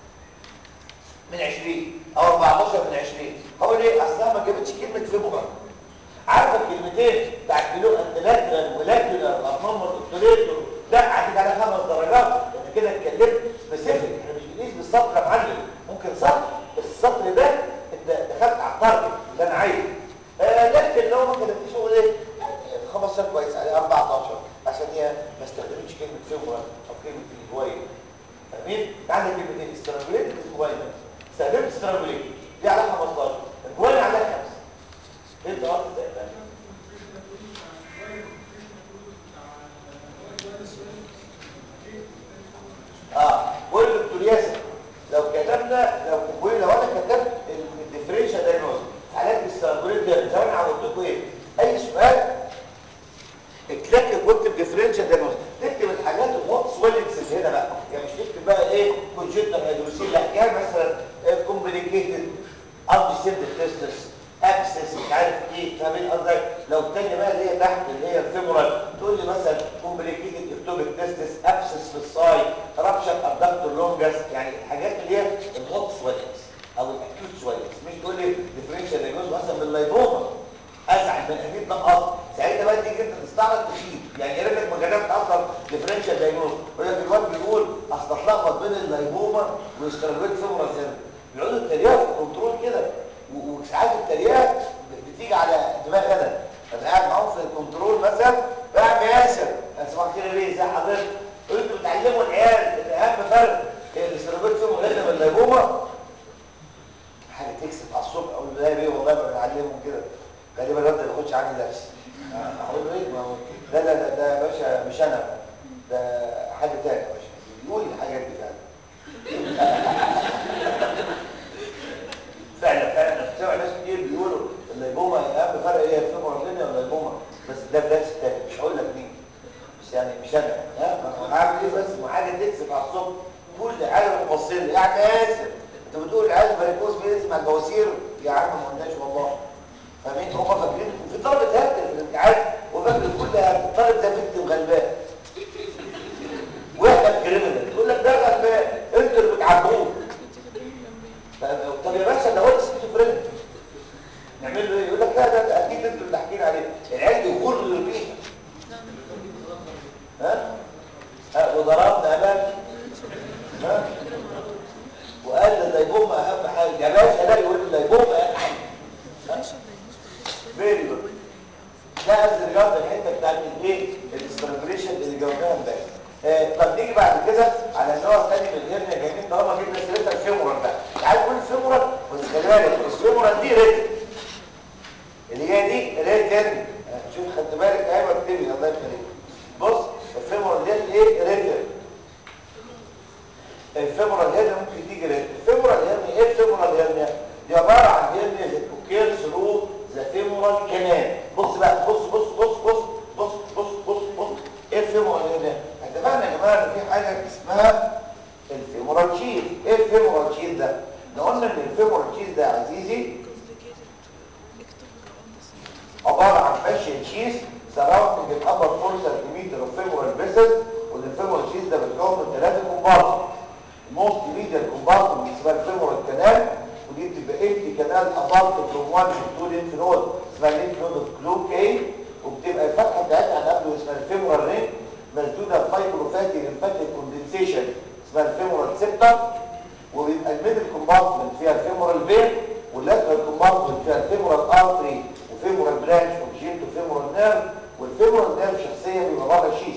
من 20 او 14 من 20 هقول ايه اصلها ما جابتش كلمه فيمور عارفه الكلمتين بتاعت بلو انتلاكترال ولاكترال الابنورمال اوبتوريتور لا هديك على خمس درجات انا كده اتكلمت سبيسيفيك احنا مش بنقيس بالسطر يا معلم ممكن سطر بس السطر ده انت دخلت على التارجت اللي انا عايزه آه لكن لو ما كتبتيش هو ايه يعني 15 كويس عليه 14 عشان هي ما استخدمتش كلمه فيمورال او كلمه الهوايه فاهمين عندك كلمتين استرانجوليت والهوايه استخدمت استرانجوليت دي عليها 15 الهوايه عليها 5 انت قصدك ازاي اه قول دكتور ياسر لو كتبنا لو بقول لو انا كتبت الديفرنشال دايجنوز حالات السيركوليت ده زي ما انا عودت لكم ايه اي سؤال اكلك واكتب ديفرنشال دايجنوز تكتب الحاجات الهوت سويلنجز اللي هنا بقى يعني مش تكتب بقى ايه كونجنتال هيدروسيل لا يعني مثلا كومبليكيتد ارض سيلد تيستس اكسس مش عارف ايه فاهمين قصدي لو الثانيه بقى اللي هي تحت اللي هي الفيمورال تقول لي مثلا كومبليكيتد اكتوبيك تيستس ابسس في الصاي رابشر ابدكتور لونجس يعني الحاجات اللي هي الهوت سويلنجز او الاكيوت سويلنجز مش تقول لي ديفرنشال دايجنوز مثلا باللايبوما ازعل من اكيد ده اصلا ساعتها بقى تيجي انت تستعرض تخيل يعني يا ريتك ما كتبت اصلا ديفرنشال دايجنوز يقول لك الواد بيقول اصل اتلخبط بين اللايبوما والاسترابيت فيمورال هنا بيقعدوا التريقه في الكنترول كده وساعات التريقه بتيجي على دماغ انا انا قاعد معاهم في الكنترول مثلا بعمل ياسر انا سمعت كده ليه ازي حضرتك قلت بتعلموا العيال ان اهم فرق الاسترابيت فيمورال هنا من اللايبوما حاجه تكسب على الصبح اقول له لا بيه والله ما بنعلمهم كده غالبا الواد ما ياخدش عندي درس اقول له ايه ما هو لا لا لا ده يا باشا مش انا ده حاجه ثانيه يا باشا بيقول الحاجات دي فعلا فعلا فعلا انا سامع ناس كتير بيقولوا الليبوما اهم فرق هي الفيبر الدنيا والليبوما بس ده في درس تاني مش هقول لك مين بس يعني مش انا ها انا هعمل ايه بس ما حاجه تكسب على الصبح كل حاجه بتبص لي يعني اسف انت بتقول العيال فاريكوز بينزل مع البواسير يا عم ما قلناش والله فاهمين هم فاكرين في طلبه هاتف في الامتحان وفاكر كل طالب ده بنت وغلبان واحنا كريمنال تقول لك ده غلبان انتوا اللي بتعبوه طب يا باشا ده هو سكيزوفرينيك نعمل له ايه يقول لك لا ده, ده اكيد انتوا اللي حكينا عليه العيال دي غر بيها ها ها وضربنا امام يا باشا لا يقول لي بوبا يا حاج فيري جود ده الرياضه الحته بتاعت الايه الاسترابريشن اللي جاوبناها امبارح آه، طب نيجي بعد كده على نوع ثاني من الهرنيا جايين طالما جبنا سيرتها الفيمورال بقى تعال نقول الفيمورال بس خلي بالك الفيمورال دي ريتم اللي هي دي ريتم آه، شوف خدت بالك ايوه اكتبي الله يخليك بص الفيمورال دي ايه ريتم الفيمورال هيرنيا ممكن تيجي ريتم الفيمورال هيرنيا ايه الفيمورال هيرنيا دي عباره عن هيرنيا اوكير ثرو ذا فيمورال كمان بص بقى بص بص بص بص بص بص بص بص ايه الفيمورال هيرنيا اتفقنا يا جماعه ان في حاجه اسمها الفيمورال شيل ايه الفيمورال شيل ده احنا قلنا ان الفيمورال شيل ده يا عزيزي عباره عن فاشيال شيز سراوندنج الابر 4 سنتيمتر اوف فيمورال فيسل والفيمورال شيز ده بيتكون من ثلاثه كومبارتمنت الموست ميديال كومبارتمنت اسمها الفيمورال كانال ودي بتبقى امتي كانال ابارت فروم 1 تو 2 لينف نود اسمها لينف نود اوف كلوكي وبتبقى الفتحه بتاعتها عن قبل اسمها الفيمورال رينج مسدوده بفايبروفاتي ليمفاتيك كوندنسيشن اسمها الفيمورال سيبتم وبيبقى الميدل كومبارتمنت فيها الفيمورال فين واللاترال كومبارتمنت فيها الفيمورال ارتري وفيمورال برانش وجينت وفيمورال نيرف والفيمورال نيرف شخصيه بيبقى بره شيس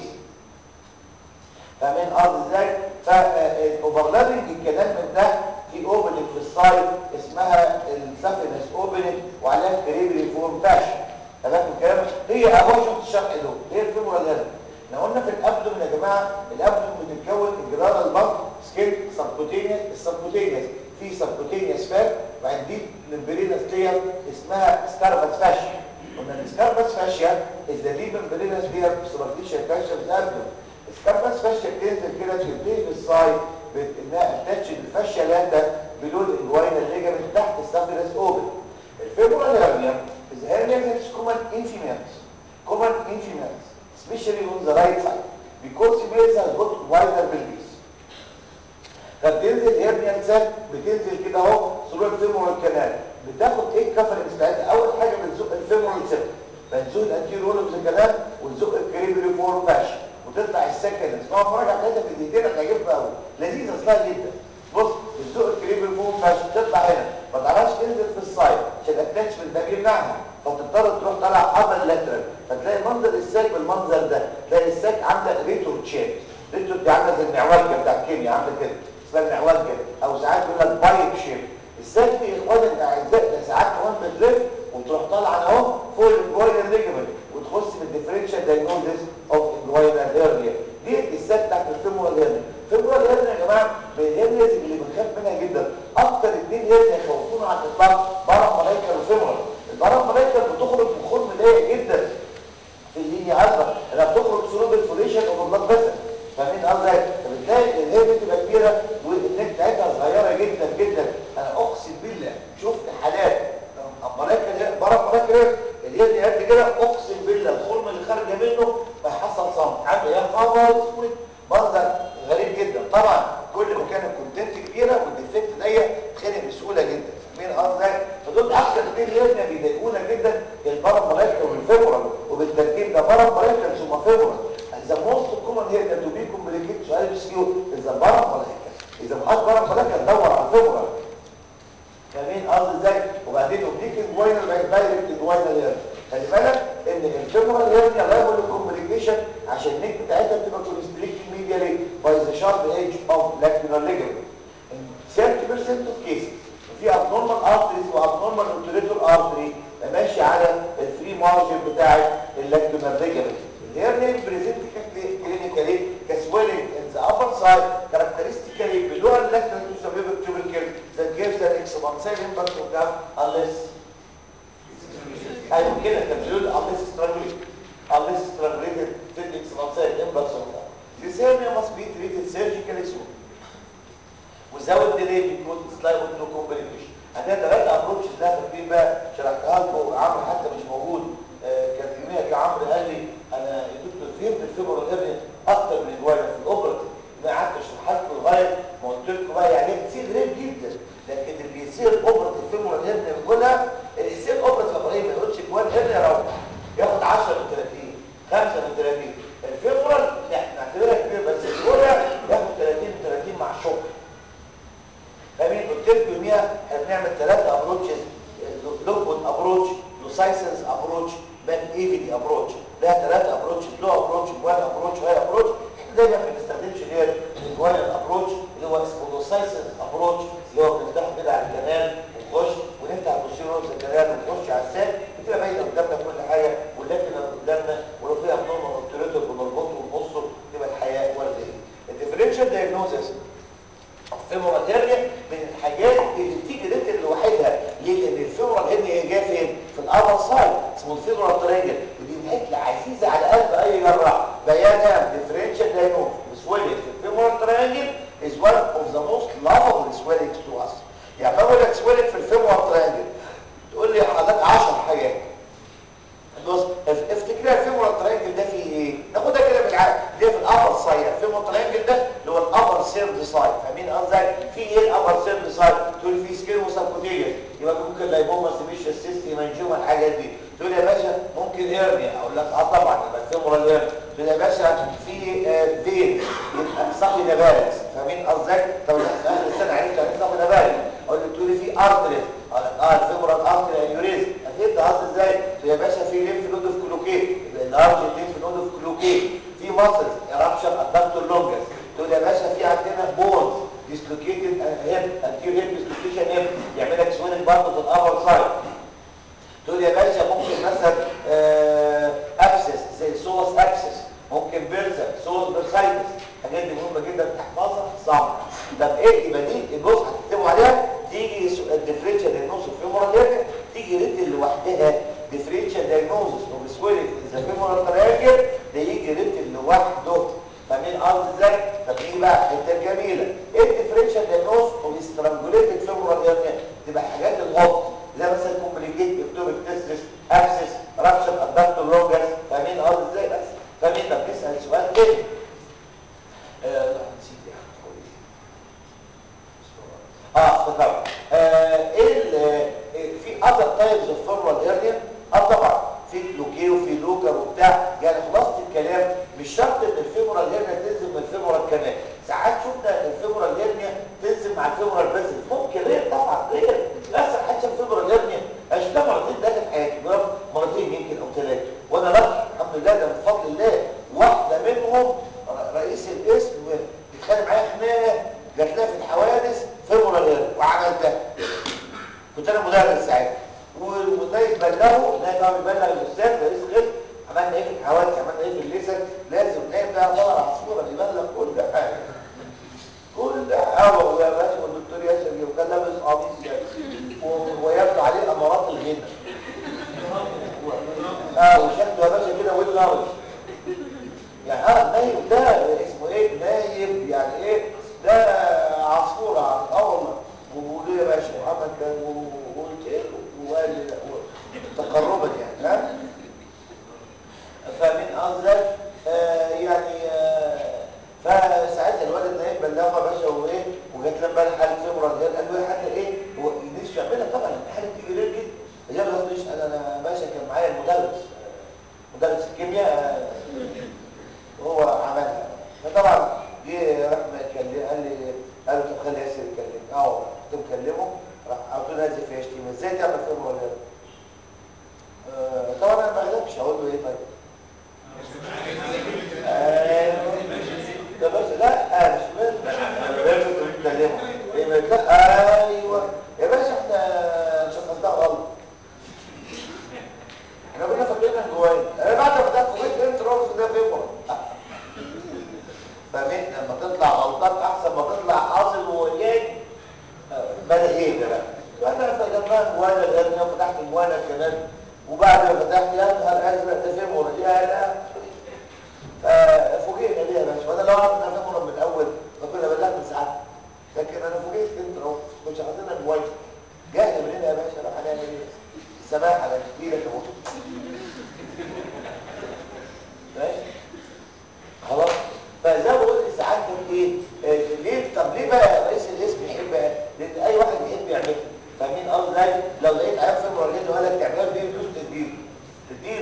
فاهمين قصدي ازاي فالاوفرلابنج الكلام من ده في اوبننج في السايد اسمها السافينس اوبننج وعليها كريبري فورم فاشن تمام الكلام هي اهو شفت الشرح ده هي الفيمورال نيرف احنا قلنا في الابدومن يا جماعه الابدومن بتتكون الجدار البطن سكين سبكوتينيوس السبكوتينيوس في سبكوتينيوس فات وبعدين دي ممبرينس لير اسمها سكاربس فاشيا قلنا السكاربس فاشيا از ذا ديب ممبرينس لير سوبرفيشال فاشيا في الابدومن السكاربس فاشيا بتنزل كده تنتهي بالسايد بانها اتاتش بالفاشيا لاندا بلون الجوينا الليجمنت تحت السافينس اوبن الفيبرال هيرنيا is hernia that is common in females common in females especially on the right side because females have got wider pelvis فبتنزل هيرنيا ساك بتنزل كده اهو ثرو الفيمورال كانال بتاخد ايه الكفرنس بتاعتها اول حاجه بتزق الفيمورال ساك بتزق الانتيريور رول اوف ذا كانال وتزق الكريبري فور فاشن وتطلع السكند نقعد نراجع كده في دقيقتين هتعجبك قوي لذيذه اصلها جدا بص بتزق الكريبري فور فاشن تطلع هنا ما تعرفش تنزل في السايد عشان الاتاتشمنت ده بيمنعها فتضطر تروح طالع ابر لاترال فتلاقي منظر الساك بالمنظر ده تلاقي الساك عامله ريتور تشيب ريتور دي عامله زي المعوجه بتاع الكيمياء عامله كده اسمها المعوجه او ساعات يقول لك بايب شيب الساك دي اخواني الاعزاء ده ساعات كمان بتلف وتروح طالعه اهو فوق الجوينال ليجمنت وتخش في الديفرنشال دايجنوزيس اوف الجوينال هيرنيا دي الساك بتاعت الفيمورال هيرنيا الفيمورال هيرنيا يا جماعه من الهيرنيز اللي بنخاف منها جدا اكتر اثنين هيرنيا يخوفونا على الاطلاق بارا ملايكا وفيمورال البارا ملايكا بتخرج بخرم ضيق جدا في اللي هي عارفه انها بتخرج ثرو بالفوريشن وبالبلاد بس فاهمين قصدي فبتلاقي الهيرنيا بتبقى كبيره والنك بتاعتها صغيره جدا جدا انا اقسم بالله شفت حالات ملايكا بارا ملايكا اليد قد كده اقسم بالله الخرم اللي خارجه منه ما حصل صمت عامل يا خبر اسود منظر غريب جدا طبعا كل ما كان الكونتنت كبيره والديفكت ضيق اتخنق بسهوله جدا فاهمين قصدي فدول اكتر اثنين هيرنيا بيضايقونا جدا البارا ملايكا والفيمورال وبالترتيب ده بارا ملايكا ثم فيمورال اذا موست كومن هيرنيا تو بي كومبليكيت سؤال بيسكيو اذا بارا ملايكا اذا معاك بارا ملايكا تدور على الفيمورال فاهمين قصدي ازاي وبعدين اوبليك انجوينال بعد دايركت انجوينال هيرنيا خلي بالك ان الفيمورال هيرنيا لايبل للكومبليكيشن عشان النيك بتاعتها بتبقى كونستريكتد ميديالي باي ذا شارب ايدج اوف لاكتينال ليجمنت 30% اوف كيسز في ابنورمال ارتريز وابنورمال روتوريتور ارتري ماشي على الفري مارجن بتاع اللاكتينال ليجمنت الهيرنيا بريزنت كلينيكالي كسويلنج ان ذا ابر سايد كاركترستيكالي below the lateral to suburban tubercle that gives an expansile impact of that unless ايوه كده انت بتقول unless strangulated unless strangulated في expansile impact of that this hernia must be treated surgically soon without delay because it's liable to complication عندنا ثلاثة ابروتشز ده فاكرين بقى شرحتها لكم عمرو حتى مش موجود آه كان يوميها جه عمرو قال لي انا يا دكتور فهمت الفيبرال هيرنيا اكتر من الجوانا في الاوبرتيف ما قعدت اشرحها لكم لغايه ما قلت لكم بقى يعني هي بتصير غريب جدا لكن اللي بيصير اوبرتيف فيبرال هيرنيا بنقولها اللي يصير اوبرتيف ابراهيم ما يقولش جوان هيرنيا يروح ياخد 10 من 30 5 من 30 الفيبرال لا نعتبرها كبير بس الجوانا ياخد 30 من 30 مع الشغل فاهمين قلت لكم يوميها هرنيا ابروتش سلو ابروتش موبايل ابروتش هاي ابروتش احنا دايما ما بنستخدمش اللي هي الموبايل ابروتش اللي هو سبودوسايسس ابروتش اللي هو بنفتح كده على الكنال ونخش ونفتح البوستيريور الكنال ونخش على الساك بتبقى باينه قدامنا كل حاجه واللكنه قدامنا ولو في ابنورمال اوبتريتور بنربطه ونقصه تبقى الحياه ورديه الديفرنشال دايجنوزس فيموراتيريا من الحاجات اللي بتيجي ريتل لوحدها ليه؟ لان الفيمورال هنا هي جايه فين؟ في الابر سايد اسمه الفيمورال ترينجل ودي الحته عزيزه على قلب اي جراح بيانها ديفرنشال دايجنوز swelling في الفيمورال ترينجل is one of the most lovable swellings to us يعني بقول لك swelling في الفيمورال ترينجل تقول لي حضرتك 10 حاجات بص افتكرها الفيمورال ترينجل ده فيه ايه ناخدها كده بالعقل ده في الابر سايد الفيمورال ترينجل ده اللي هو الابر سيرد سايد فاهمين قصدي في ايه الابر سيرد سايد تقول في سكين وسبكوتيجس يبقى ممكن لايبوما سيبيشيا سيستي منجوما الحاجات دي تقول يا باشا ممكن ايرنيا اقول لك اه طبعا يبقى الفيمورال ايرنيا تقول يا باشا في آه فين يبقى صحي نبالس فاهمين قصدك طب في اخر السنه عرفت عرفت صحي نبالس اقول لك تقول لي في ارتريز اقول لك اه الفيمورال ارتري انيوريزم فهمت قصدي ازاي يا باشا في ليمف نود اوف كلوكيت يبقى لارج ليمف نود اوف كلوكيت في ماسلز ايرابشن ادكتور لونجس تقول يا باشا في عندنا بونز ديسلوكيتد هيب انتير هيب ديسلوكيشن هيب يعمل لك سوينج برضه في الابر سايد تقول يا باشا ممكن مثلا ابسس زي سوس ابسس ممكن بيرزا سوس بيرسايتس الحاجات دي مهمه جدا تحفظها صعب طب ايه يبقى دي الجزء هتكتبوا عليها تيجي الديفرنشال دايجنوستس فيمورال تيجي ريتل لوحدها ديفرنشال دايجنوستس اوف سويلنج ذا فيمورال تراكل ده يجي ريتل لوحده فاهمين قصدي ازاي طب ايه بقى الحته الجميله ايه الديفرنشال دايجنوستس اوف سترانجوليتد فيمورال هيرنيا تبقى الحاجات الهوت زي مثلا كومبليكيت اكتوبيك تيستس ابسس رابشن ادكتور لونجس فاهمين قصدي ازاي بس فاهمين طب نسال سؤال تاني آه نسيت يا اه افتكرت آه ايه في اذر تايبز اوف فورمال هيرنيا اه طبعا في لوكي وفي لوكر وبتاع يعني خلاصه الكلام مش شرط ان الفيمورال هيرنيا تنزل من الفيمورال كمان ساعات شفنا الفيمورال هيرنيا تنزل مع الفيمورال بس ممكن غير طبعا غير احسن حاجه الفيمورال هيرنيا اشتغل مرتين ده في حياتي مرتين يمكن او ثلاثه وانا لك الحمد لله ده من فضل الله واحده منهم رئيس القسم بيتخانق معايا خناقه جات لها في الحوادث فيمورال هيرنيا وعملتها كنت انا مدرس ساعتها والنايب بلغه النايب بقى بيبلغ الاستاذ رئيس القسم عملنا ايه في الحوادث عملنا ايه في الليسن لازم النايب ده طلع عصفوره يبلغ كل حاجه كل حاجه ويا باشا والدكتور ياسر وكان لابس قميص يعني ويبدو عليه امارات الغنى اه وشكله يا باشا كده ويل لارج يعني اه النايب ده اسمه ايه نايب يعني ايه ده عصفوره اه والله وبقول يا باشا محمد كان وقلت ايه وقال لي تقربا يعني ها فمن قصدك آه يعني آه فساعتها الولد نايم بلغه باشا وايه وجات لنا امبارح حاله فيبرال قال له حتى ايه هو نفسه يعملها طبعا الحاله بتيجي ليه كده جاب له يسال انا باشا كان معايا المدرس مدرس الكيمياء وهو عملها فطبعا جه راح كلم قال لي قال له طب خلي ياسر يتكلم اه كنت مكلمه راح قلت له نازل في يشتم ازاي تعمل فيلم ولا آه طبعا انا ما غلبش اقول له ايه طيب ده بس لا مش منه انا لازم تكلمه ايه لا ايوه يا باشا احنا شخصناها غلط احنا كنا فاكرينها جوانا انا بعد ما فتحت فوجئت انت رابط ده فيبر فاهمين لما تطلع غلطان احسن ما تطلع حاصل وجاي بدا ايه ده بقى وانا فتحنا جوانا لان فتحت جوانا كمان وبعد ما فتحت يا نهار ازرق ده فيبر يا لا ففوجئنا بيها يا باشا وانا لو اعرف انها فيبر من الاول فكنا بلغت من ساعتها لكن انا فوجئت انت اهو كنت حاطينها جوايا جاهل من هنا يا باشا راح هنعمل ايه سماح على ايدك اهو ماشي خلاص فزي ما قلت سعادتك ايه آه ليه طب ليه بقى رئيس الاسم يحب بقى لان اي واحد يحب يعملها فاهمين قصدي ازاي لو لقيت عيال فيبر جدا وقال لك تعملها بايه فلوس تديله تديله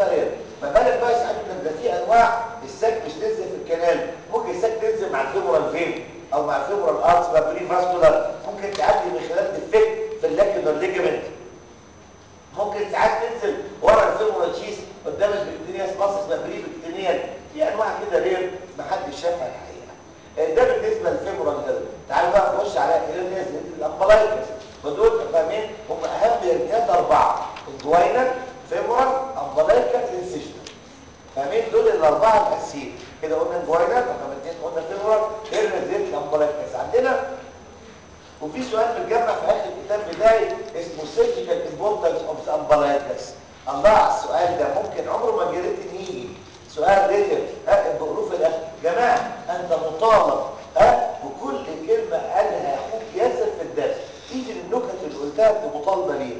اسمها رير ما بالك بقى ساعات ان ده في انواع الساك مش تنزل في الكنال ممكن الساك تنزل مع الفيمورال فين او مع الفيمورال ارتس مع بري فاسكولار ممكن تعدي من خلال ديفكت في اللاكينر ليجمنت ممكن ساعات تنزل ورا الفيمورال شيس قدام البكتيرياس باصص مبري بكتيريال في انواع كده رير محدش شافها الحقيقه ده بالنسبه للفيمورال هيلث تعالوا بقى نخش على الهيرنياس الامبلايكس ودول فاهمين هم اهم هيرنيات اربعه الجوينال فيمورال امبلايكال انسيشن فاهمين دول الاربعه الاساسيين كده قلنا الجوينال رقم اثنين قلنا فيمورال هيرنياس الامبلايكس عندنا وفي سؤال متجمع في اخر الكتاب بتاعي اسمه سيرجيكال امبورتنس اوف ذا امبلايكس الله على السؤال ده ممكن عمره ما جريت يجي سؤال ريتم ها بحروف الاخر جماعه انت مطالب ها بكل كلمه قالها اخوك ياسر في الدرس تيجي النكت اللي قلتها انت مطالبه بيها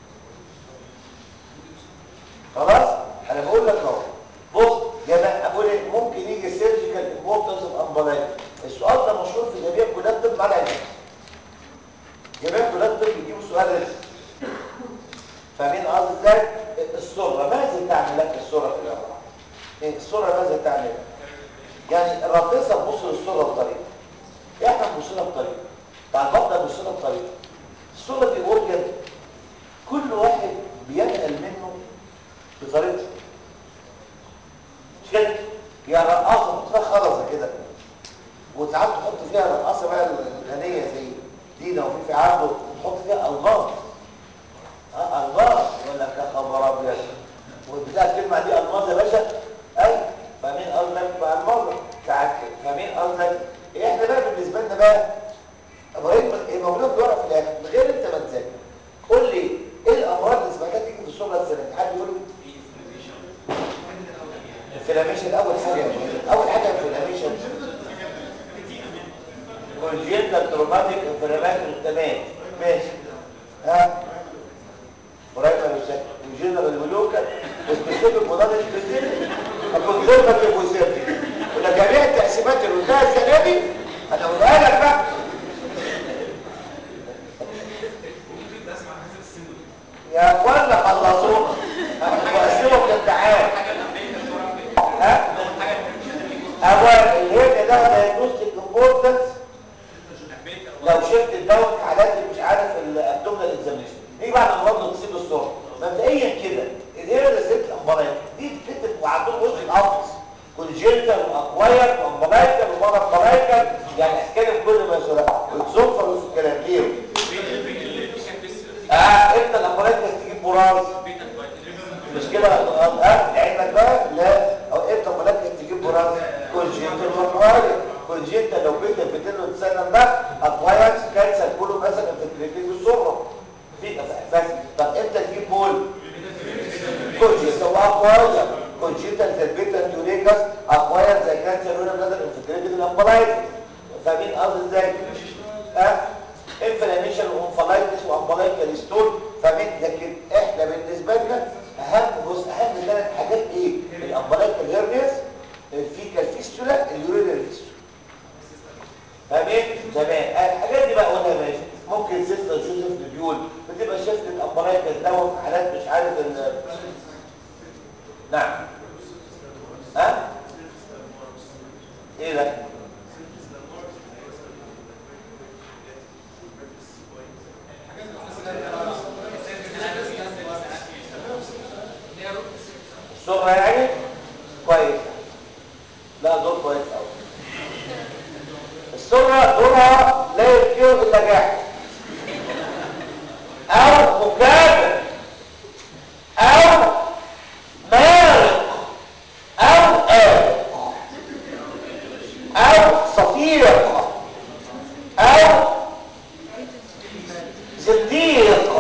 خلاص انا بقول لك اهو بص جماعه اقول ايه ممكن يجي سيرجيكال امبورتنس اوف امبلايكس السؤال ده مشهور في جميع كليات الطب على الجنس جميع كليات الطب بيجيبوا سؤال رسم فاهمين قصدي ازاي الصوره ماذا تعمل لك الصوره في الاول إيه الصوره ماذا تعمل يعني الراقصه تبص للصوره بطريقه احنا نبص لها بطريقه بتاع البطن يبص لها بطريقه الصوره دي اورجن كل واحد بينقل منه بطريقته مش كده يعني رقاصه تحط فيها خرزه كده وساعات تحط فيها رقاصه بقى الغنيه زي دينا وفي في عبده تحط فيها الغاز اه الغاز ولا كخبر ابيض وبتاع الكلمه دي الماظ يا باشا اي فاهمين قصدك بقى الماظ ساعات كده فاهمين قصدك احنا بقى بالنسبه لنا بقى ابراهيم موجوده في الورقه في الاخر من غير انت ما تذاكر قول لي ايه الامراض اللي سمعتها تيجي في الصوره السنه حد يقول لي الفلاميشن اول حاجه اول حاجه الفلاميشن كونجنتال تروماتيك انفلاماتوري تمام ماشي ها برايمري سكن وجنرال ولوكال وسبيسيفيك ونون سبيسيفيك وكونسرفاتيف وسيرتيك ولا جميع التقسيمات اللي قلتها السنه دي انا بقولها لك بقى يا اخوانا خلصونا وقسموا في الامتحان ها اول الهيك ده دايجنوستيك امبورتنس لو شفت الدواء في حالات اللي مش عارف الابدومينال اكزامينشن نيجي بعد امراض نقسم الصوره مبدئيا كده الهير ريسيت الامبرايك دي بتكتب وعندهم وش الافس كونجنتال واكواير وامبرايكال ومرض امبرايكال يعني اتكلم كل ما يسرع وتزوفر في الكلام ليه اه امتى الامبرايك تجيب براز مش كده اه لعلمك بقى لا او امتى الامبرايك تجيب براز كونجنتال واكواير كونجنتال لو بيتا بتلو تسنن ده اكواير كانسر كله مثلا في الكريتين والسره في بس طب امتى تجيب بول كونجنتال واكواير كونجنتال زي البيتا تيوريكاس اكواير زي كانسر ولا بلادر انفكريتد الامبلايز فاهمين قصدي ازاي ها انفلاميشن وانفلايتس وامبلايكال ستون فاهمين لكن احنا بالنسبه لنا اهم بص اهم ثلاث حاجات ايه الامبلايكال هيرنيس الفيكال فيستولا اليورينال فيستولا فاهمين تمام الحاجات دي بقى قولها ماشي ممكن سيستر جوزيف نديول بتبقى شفت الامبلايكال دواء في حالات مش عارف ال نعم ها ايه ده الصورة يعني كويس لا دور كويس قوي الصورة دورها لا يذكر الا جاحد او مكابر او مارق او آلق او صفيق او زنديق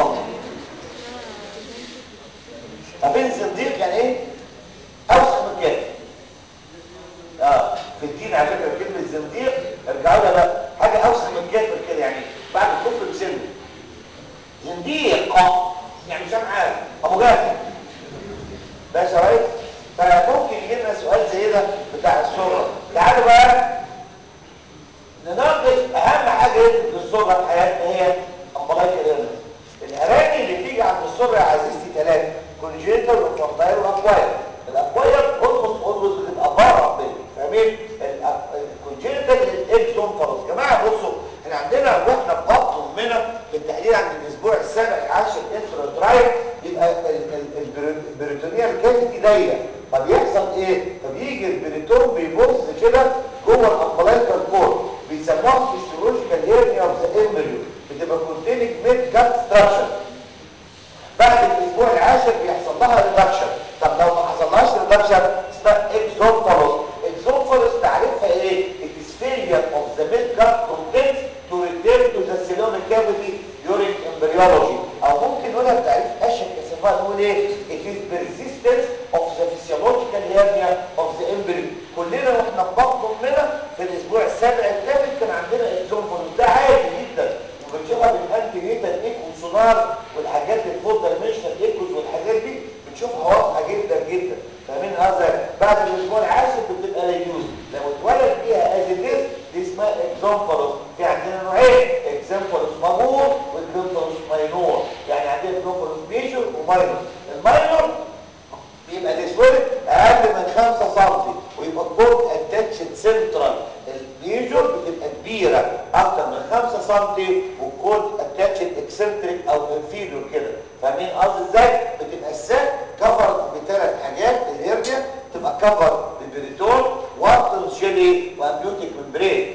عارفين الزنديق يعني ايه اوسخ من كده اه في الدين على فكره كلمه زنديق ارجعوا لها بقى حاجه اوسخ من كافر كده يعني بعد الكفر بسنه زنديق يعني مش عارف ابو جهل بس يا ريس فممكن يجي لنا سؤال زي ده بتاع الصوره تعالوا بقى نناقش اهم حاجه في الصوره في حياتنا هي امبلايك الهراني اللي بتيجي عند الصوره يا عزيزتي ثلاثه كونجيتال وفرتايل واكوار الاكواير الاكواير اولموست اولويز بتبقى بره البيبي فاهمين الكونجنتال الاكزومفالوس جماعه بصوا احنا عندنا واحنا في بطن امنا بالتحديد عند الاسبوع السابع العاشر انترا يبقى البريتونيال كافيتي ضيق فبيحصل ايه فبيجي البريتون بيبص كده جوه الامبلايكال كور بيسموها فيسيولوجيكال هيرنيا اوف ذا امبريو بتبقى كونتيننج ميد كات ستراكشر بعد الاسبوع العاشر بيحصل لها ريدكشن طب لو ما حصلهاش ريدكشن اسمها اكزومفالوس اكزومفالوس تعريفها ايه it is failure of the milk gut contents to return to the cerebral cavity during embryology او ممكن نقولها بتعريف اشهر كثيفه نقول ايه it is persistence of the physiological hernia of the embryo كلنا واحنا في بطن امنا في الاسبوع السابع الثامن كان عندنا اكزومفالوس ده عادي جدا وبنشوفها بالانتي نيتال ايكو سونار والحاجات الفول دايمنشنال ايكوز والحاجات دي بنشوفها واضحه جدا جدا فاهمين قصدي بعد الاسبوع العاشر بتبقى ريديوز لو اتولد فيها از ديس دي اسمها اكزامبلوس في عندنا نوعين اكزامبلوس مامور واكزامبلوس ماينور يعني عندنا اكزامبلوس ميجور وماينور الماينور بيبقى الاسود اقل من 5 سم ويبقى الكورد اتاتشد سنترال الميجور بتبقى كبيره اكتر من 5 سم والكورد اتاتشد اكسنتريك او انفيريور كده فاهمين قصدي ازاي بتبقى الساك كفر بثلاث حاجات الهرنيا تبقى كفر بالبريتون وارتل جيلي وامبيوتيك ممبرين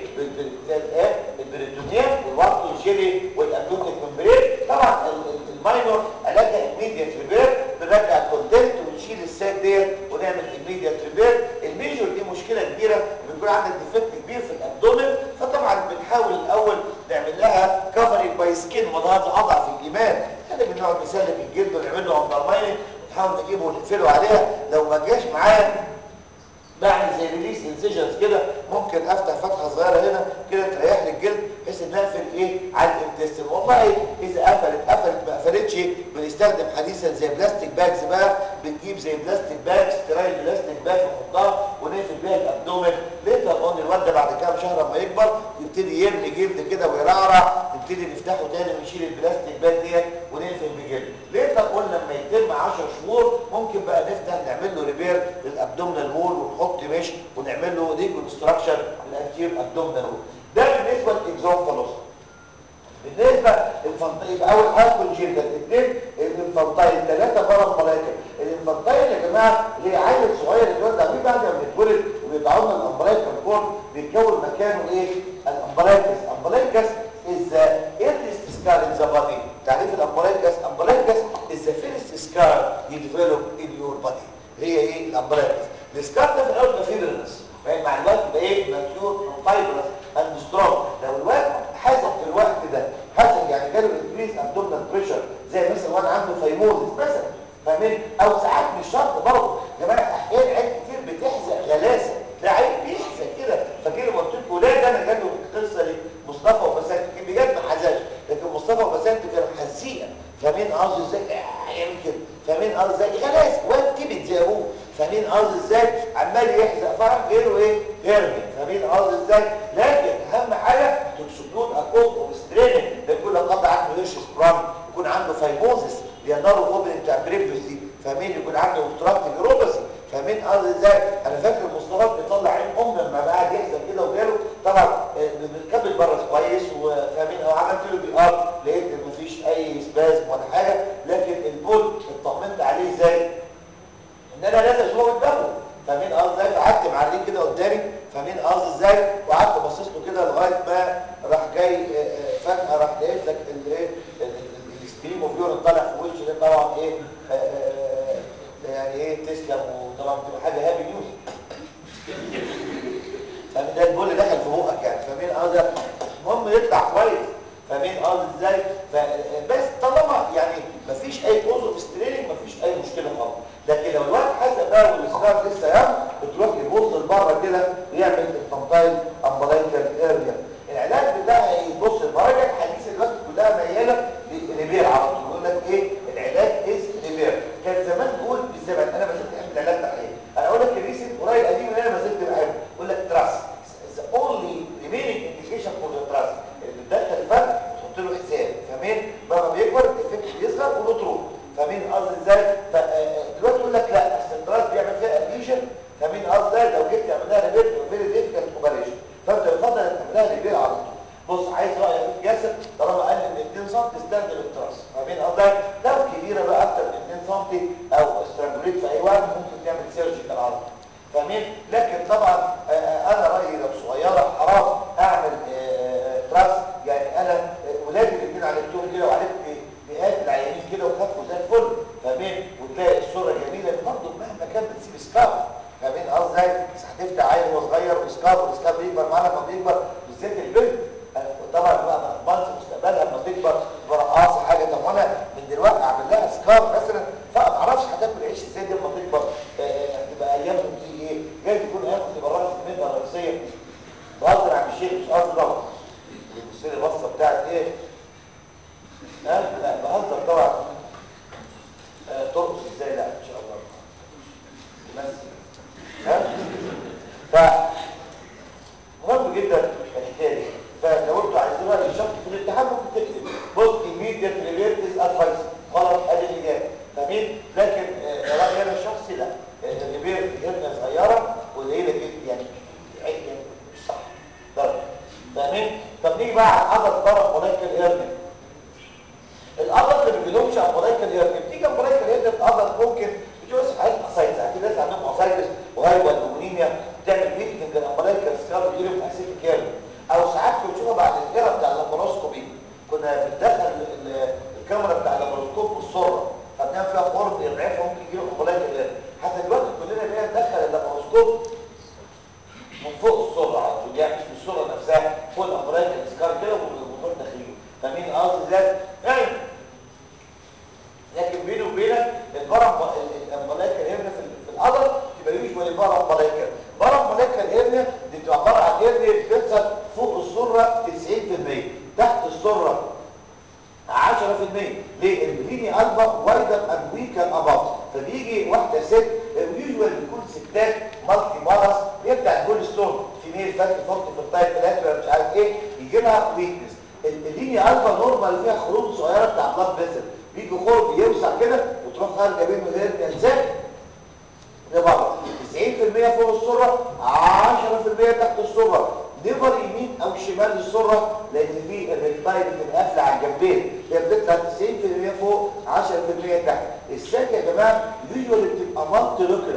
البريتونيوم والوارتل جيلي والامبيوتيك ممبرين طبعا الماينور علاجها immediate ريبير بنرجع الكونتنت ونشيل الساك ديت ونعمل immediate ريبير الميجور دي مشكله كبيره بيكون عندك ديفكت كبير في الابدومن فطبعا بنحاول الاول نعمل لها كفرنج باي سكين وده اضعف الايمان احنا بنقعد نسلك الجلد ونعمل له اندرمايننج ونحاول نجيبه ونقفله عليها لو ما جاش معايا بعمل زي ريليس انسيجنز كده ممكن افتح فتحه صغيره هنا كده تريح لي الجلد بحيث ان اقفل ايه على الانتستين والله اذا قفلت قفلت ما قفلتش بنستخدم حديثا زي بلاستيك باجز بقى بنجيب زي بلاستيك باج سترايل بلاستيك باج ونحطها ونقفل بيها الابدومن ليتر اون الواد ده بعد كام شهر لما يكبر يبتدي يبني جلد كده ويرعرع نبتدي نفتحه تاني ونشيل البلاستيك باج ديت ونقفل بجلد ليتر اون لما يتم 10 شهور ممكن بقى نفتح نعمل له ريبير للابدومينال وول ونحط مش ونعمل له ريكونستراكشن للانتير ابدومينال وول ده بالنسبه للاكزومفالوس بالنسبه للفنطيل يبقى اول حاجه كونجنتال اثنين الانفانتايل ثلاثه بره الملايكه الانفانتايل يا جماعه اللي عيل صغير اتولد عليه بعد ما بيتولد وبيطلعوا لنا الامبلايكا الكورن بيتكون مكانه ايه الامبلايكس امبلايكس is the earliest scar in the body تعريف الامبلايكس امبلايكس is the first scar you develop in your body هي ايه الامبلايكس السكار ده في الاول بيبقى فيبرنس مع الوقت يبقى ايه ماتيور فايبرس اند سترونج لو الواد حاسس في الوقت ده حاسس يعني جاله انكريز ابدومينال بريشر زي مثلا واحد عنده فيموزس مثلا فاهمين او ساعات مش شرط برضه يا جماعه احيانا عيال كتير بتحزق غلاسه ده عيل بيحزق كده فاكر لما قلت لكم ولاد انا جاله القصه دي مصطفى وبسنت بجد ما حزقش لكن مصطفى وبسنت كانوا حزيقه فاهمين قصدي ازاي يعمل كده فاهمين قصدي ازاي غلاسه واد كبد زي ابوه فاهمين قصدي ازاي عمال يحزق فرح غيره ايه هرمي فاهمين قصدي ازاي لكن اهم حاجه تكسبلود اكوز وستريننج ده يكون قطع عنده هيرش سبرام يكون عنده فايبوزس لينارو اوبن بتاع بريفيوسي فاهمين يكون عنده اوبستراكتيف ايروباسي فاهمين قصدي ازاي انا فاكر مصطفى بيطلع عين ام لما قاعد يحزق كده وجاله طبعا بنكمل بره كويس وفاهمين او عملت له بي ار لقيت ان مفيش اي سبازم ولا حاجه لكن البول اطمنت عليه ازاي ان انا لازم اشوفه قدامه فاهمين قصدي ازاي فقعدت معريه كده قدامي فاهمين قصدي ازاي وقعدت باصص له كده لغايه ما راح جاي فجاه راح لقيت لك الايه الستريم اوف يورين طالع في وشي ده طبعا ايه يعني ايه تسلم وطبعا بتبقى حاجه هابي نيوز فاهم ده البول دخل في بقك يعني فاهمين قصدي المهم يطلع كويس فاهمين قصدي ازاي بس طالما يعني مفيش اي كوز اوف ستريننج مفيش اي مشكله خالص لكن لو الواد حاسس بقى والسكار لسه يام بتروح يبص لبره كده يعمل الفانتايل امبلايكال اريا العلاج بتاعها يبص المراجع الحديثه دلوقتي كلها مياله للريبير على طول يقول لك ايه العلاج از ريبير كان زمان بيقول بالزمن انا ما زلت بحب العلاج ده حقيقي انا اقول لك الريسنت قريب قديم اللي انا ما زلت بحبه يقول لك تراس ذا اونلي ريمينينج انديكيشن فور ذا تراس اللي بتدخل الفرد تحط له حساب فاهمين لما بيكبر الافكت بيصغر ونطرد فاهمين قصدي ازاي دلوقتي يقول لك لا اصل سكار فاهمين قصدي بس هتفتح عيل وهو صغير وسكار والسكار بيكبر معانا لما بيكبر بالذات البنت طبعا بقى ما اضمنش مستقبلها لما تكبر تبقى رقاصه حاجه طب وانا من دلوقتي اعمل لها سكار مثلا فما اعرفش هتاكل عيش ازاي دي لما تكبر هتبقى ايامهم دي ايه جاي تكون ايامهم تبقى راس المهنه الرئيسيه بهزر عن الشيخ مش قصدي غلط بيبص لي بصه بتاعت ايه ها لا بهزر طبعا آه ترقص ازاي لا ان شاء الله تمثل ها ف مهم جدا الحكايه دي فلو انتوا عايزينها للشخص في الامتحان ممكن تكتب بص immediate relief is advice غلط ادي الاجابه فاهمين لكن آه رايي انا الشخصي لا الريبير هرنه صغيره قليله جدا يعني يعني مش صح درجه فاهمين طب نيجي بقى على عدد طرف موليكول هرنه العضل اللي ما بيجيلهمش امبلايكال هيرنيا بتيجي امبلايكال هيرنيا العضل ممكن بتبقى بس حاجات اسايتس في ناس عندهم اسايتس وهايبوالبومينيا بتعمل ميتنج الامبلايكال سكار بيجيلهم اسيتيك هيرنيا او ساعات بنشوفها بعد الجرى بتاع اللاباروسكوبي كنا بندخل الكاميرا بتاع اللاباروسكوب في السره فبنعمل فيها خرم يضعفها ممكن يجيله امبلايكال هيرنيا حتى دلوقتي كلنا بقينا ندخل اللاباروسكوب من فوق السره على طول يعني مش في السره نفسها فوق الامبلايكال سكار كده ونروح داخلين فاهمين قصدي ازاي؟ يعني لكن بيني وبينك البرم الملايكه الهرنه في العضل تبقى يوجوالي برم ملايكه برم ملايكه الهرنه دي بتبقى عباره عن هرنه بتوصل فوق السره 90% تحت السره 10% ليه؟ البليني البا وايدر اند ويكر اباف فبيجي واحده ست يوجوال بيكون ستات مالتي مارس بيبدا الجول ستون فيميل فات فورت في التايب ثلاثه مش عارف ايه يجي لها ويكنس الليني البا نورمال فيها خروج صغيره بتاع بلاد فيسل بيجي خرم يوسع كده وتروح خارجه بينه هرنيا ازاي لبره 90% فوق السره 10% تحت السره نيفر يمين او شمال السره لان في الريكتايل بتبقى قافله على الجنبين هي بتطلع 90% فوق 10% تحت الساك يا جماعه يوجوالي بتبقى مالتي لوكرال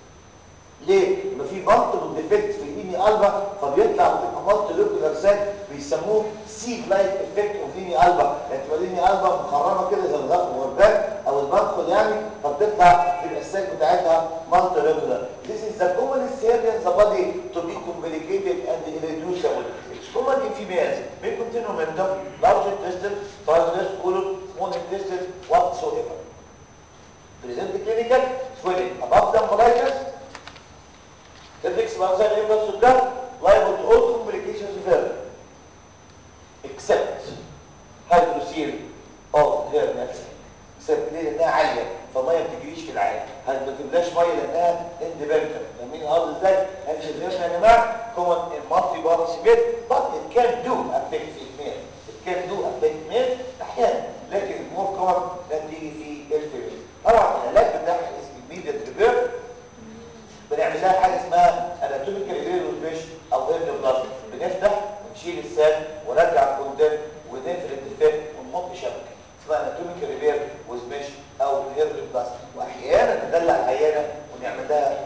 ليه؟ يبقى في مالتيبل ديفكت في الايمي البا فبيطلع بتبقى مالتي لوكولار ساك بيسموه سي لايك افكت اوف الايمي البا يعني تبقى الايمي البا مخرمه كده زي الغربان او المدخل يعني فبتطلع تبقى الساك بتاعتها مالتي لوكولار This is the commonest area in the body to be complicated and irreducible. It's common in females. May contain momentum, large intestine, transverse colon, small intestine, whatsoever. Present clinical swelling above the umbilicus Cervix outside apex of that liable to all complications of hernia except hydrocele of hernia except ليه لانها عاليه فالميه ما بتجريش في العالي ما بتملاش ميه لانها اندبندنت فاهمين الارض ازاي؟ هذه الهرنيا يا جماعه common in multi body severe but it can do affect female it can do affect male احيانا لكن more common ده بتيجي في الفيميل طبعا العلاج بتاعها اسمه immediate repair بنعمل لها حاجه اسمها اناتوميكال ايريروبيش او ايريروبلاست بنفتح ونشيل السال ونرجع لقدام ونفرد الفك ونحط شبكه اسمها اناتوميكال ريبير وزمش او ايريروبلاست واحيانا ندلع العيانه ونعمل لها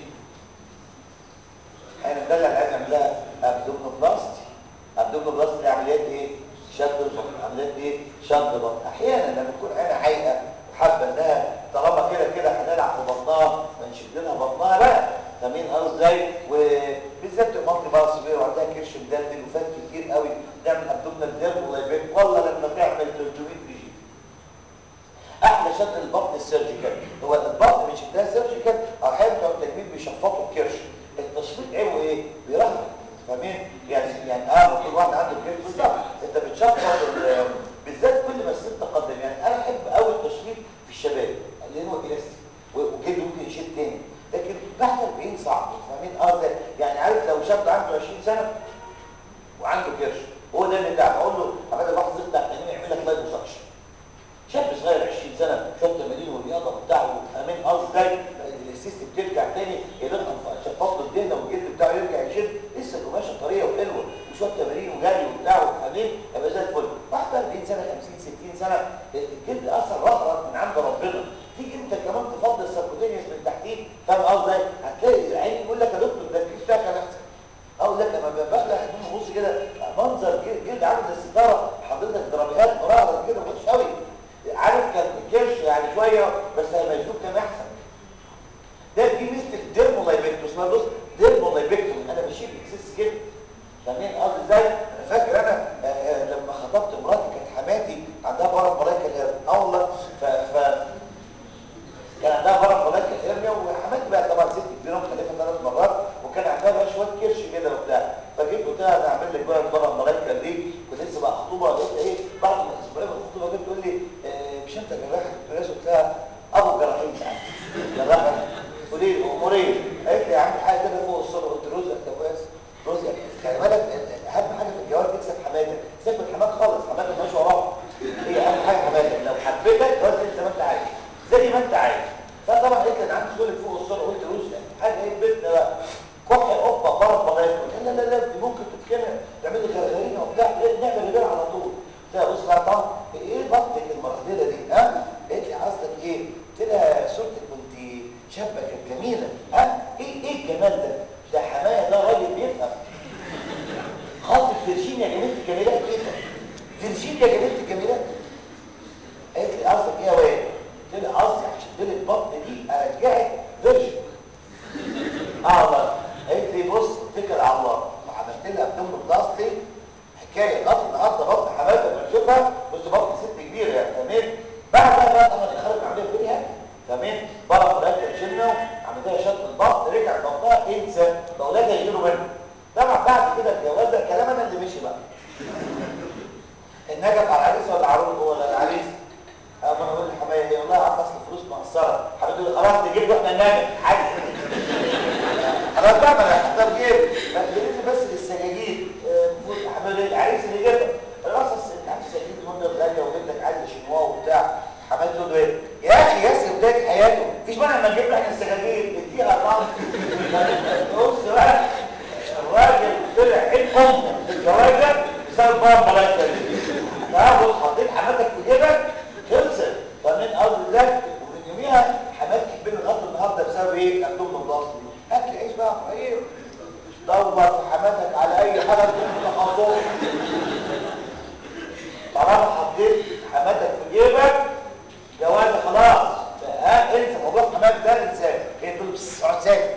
احيانا ندلع العيانه نعمل لها ابدومينوبلاست ابدومينوبلاست دي عمليات ايه شد البطن عمليات ايه شد البطن احيانا لما تكون عينه عايقه وحابه انها طالما كده كده هنلعب في بطنها فنشد لها بطنها بقى فاهمين قصدي ازاي وبالذات المنطقه بقى صغيره وعندها كرش مدلدل وفات كتير قوي نعمل ابدومينال ديرم الله يبارك والله لما تعمل 300 ريجيم احلى شد البطن السيرجيكال هو البطن مش ده سيرجيكال احيانا بتوع التجميل بيشفطوا الكرش التشفيط عيبه ايه بيرهق فاهمين يعني يعني اه كل واحد عنده كرش بالظبط انت بتشفط بالذات كل ما السن تقدم يعني انا احب قوي التشفيط في الشباب لانه الاستيك وجلده ممكن يشد تاني لكن بعد 40 صعب فاهمين اه يعني عارف لو شاب عنده 20 سنه وعنده كرش هو ده اللي بتاع اقول له حضرتك واحد يطلع تاني يعمل لك لايف سكشن شاب صغير 20 سنه شاب تمارين والرياضه وبتاع فاهمين قصدي ازاي السيستم بترجع تاني يدخل شفاط الدهنه والجلد بتاعه يرجع يشد لسه القماشه طريه وحلوه وشويه تمارين وجري وبتاع فاهمين يبقى زي الفل واحد 40 سنه 50 60 سنه الجلد اثر رهرة من عند ربنا تيجي انت كمان تفضل السبكوتينيوس من تحتيه فاهم قصدي هتلاقي العين يقول لك يا دكتور ده الجلد بتاعك كان احسن اقول لك لما بقلع هدوم بص كده منظر جلد عامل زي الستاره حضرتك دراميات مراهقه كده وحش قوي عارف كان الكرش يعني شويه بس هيبقى كان احسن ده دي ميزه اسمها بص ديرمونايبكتومي انا بشيل اكسس كده فاهمين قصدي ازاي انا فاكر انا آه، آه، لما خطبت مراتي كانت حماتي عندها مرض ملايكه الهرم اه والله ف, ف... كان عندها مرض ملايكه الهرميا وحماتي بقى طبعا ست كبيره مخلفه ثلاث مرات وكان عندها بقى شويه كرش كده وبتاع فجيت قلت لها انا هعمل لك بقى مرض ملايكه دي كنت لسه بقى خطوبه قلت لها ايه بعد ما اسبوعين من الخطوبه جت تقول لي آه، مش انت جراح قلت لها قلت لها ابو جراحين ساعات جراح قولي لي اموريه قالت لي يا عم حاجه كده فوق الصوره قلت له رزقك يا كويس رزقك خلي بالك اهم حاجه في الجواز تكسب حماتك سيبك من حماك خالص حماتك ماشي وراها هي اهم حاجه حماتك لو حبيتك جواز انت ما انت عايز زي ما انت عايز فطبعا قلت انا عندي شغل فوق الصوره قلت رزقك حاجه ايه بيتنا بقى كح قبه فرض بغايه لا لا لا دي ممكن تتكلم تعمل لي غرغرينه وبتاع إيه، نعمل رجال على طول قلت لها بص بقى طبعا ايه بطنك المرضيه دي ها قالت لي قصدك ايه قلت لها صورتك كنت شابه كانت جميله ها ايه ايه الجمال ده ده حمايه ده راجل بيفهم خاطب فيرجينيا جميله الجميلات كده فيرجينيا جميله الجميلات قالت لي قصدك ايه يا واد قلت لها قصدي عشان دي البطن دي ارجعك فيرجن اه والله قالت لي بص اتكل على الله وعملت لها بدون بلاستيك حكايه لغايه النهارده بطن حماتها بنشوفها بص بطن ست كبيره يعني تمام بعد بقى طبعا الخارج عمليه فيها تمام بره فلات شلنا عمليه شط البطن رجع بطنها انسى اولادها يجيروا منها طبعا بعد كده الجواز ده كلام انا اللي مشي بقى النجف على العريس ولا العروس ولا العريس اما انا اقول لحمايه والله يا عم اصل الفلوس مقصره حبيبي تقول خلاص تجيب واحنا النجف عادي خلاص بقى ما انا هختار جيب ما تجيبش بس للسجاجيد المفروض حمايه العريس اللي يجيبها القصص انت عارف السجاجيد مده غاليه وبنتك عايزه شنواه وبتاع حمايه تقول له ايه يا اخي ياسر بدايه حياته مفيش مانع لما نجيب له احنا السجاجيد نديها الرمل بص بقى الراجل طلع عين امه في الجوازه بسبب بقى الملايكه دي تاخد حطيت حماتك في جيبك خلصت فمن قصد ذلك ومن يوميها حماتك كبير لغايه النهارده بسبب ايه؟ عندهم الضغط اكل عيش بقى فقير دور في حماتك على اي حاجه تكون تخصص طالما حطيت حماتك في جيبك جوازه خلاص ها انسى موضوع حماتك ده انساه هي تقول بس اقعد ساكت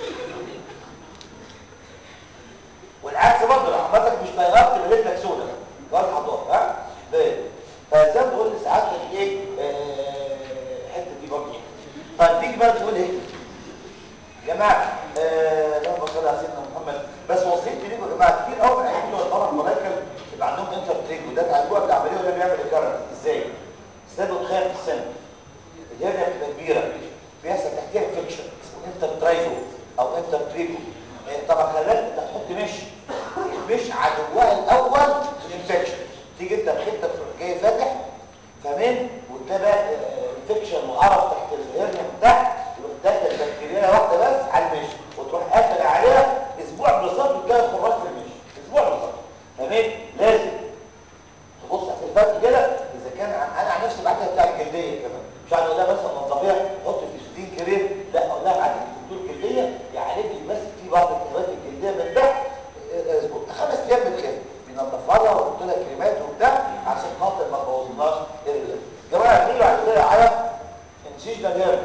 والعكس برضه لو حماتك مش طايقاك تبقى رجلك سودا جواز هتقف ها باين فزي ما بقول لسعادتك ايه آه، الحته دي برضه طيب تيجي بقى تقول ايه يا جماعه آه، اللهم صل على سيدنا محمد بس وصيتي ليكم يا جماعه كتير قوي من العيال بتوع الطلبه الملايكه اللي عندهم انتر تريك وده تعالجوها العمليه وده بيعمل الكرنس ازاي؟ استاذ خير في السن الهرنه بتبقى كبيره بيحصل تحتيها انفكشن اسمه انتر ترايجو او انتر تريجو آه، طبعا خلي بالك انت هتحط مش مش عدوها الاول الانفكشن تيجي انت بحته جاي فاتح فاهمين وتلاقي بقى انفكشن وقرف تحت الهرنه من تحت يروح داخل بكتيريا واحده بس على المش وتروح قافل عليها اسبوع بالظبط تلاقي خراج في المش اسبوع بالظبط فاهمين لازم تبص على الفرق كده اذا كان عن انا عن نفسي بعتها بتاع الجلديه كمان مش عارف اقول لها مثلا نظافيها حط فيزودين كريم لا اقول لها عندك دكتور جلديه يعالج لي بس في بعض التهابات الجلديه من تحت آه، اسبوع خمس ايام بتخف بننضفها لها ونحط لها كريمات وبتاع عشان خاطر ما تبوظلناش الرجل يا جماعه نيجي بعد كده على انسيجنا الهرم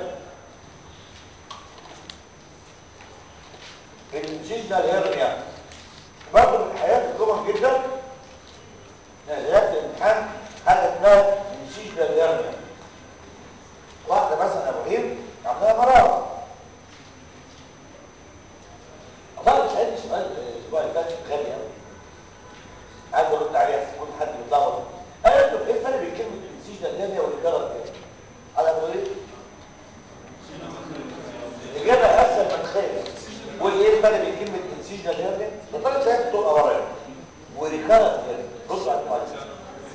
الانسيجنا الهرم يعني برضه من الحياه الكومن جدا نزلت في الامتحان حاجه اسمها انسيجنا الهرم واحده مثلا ابراهيم عندها مراره والله سألني سؤال الاسبوع اللي فات غبي قوي عايز ارد عليه عشان كل حد بيتلخبط قالت له ايه الفرق بين كلمه الانسيجنا الهرم والرجاله الهرم انا بقول ايه الاجابه اسهل من خير وايه الفرق بين كلمه انسيجنا الهرم ده طلعت شهاده الدكتور اوراني ورجاله الهرم ردوا على المعلومه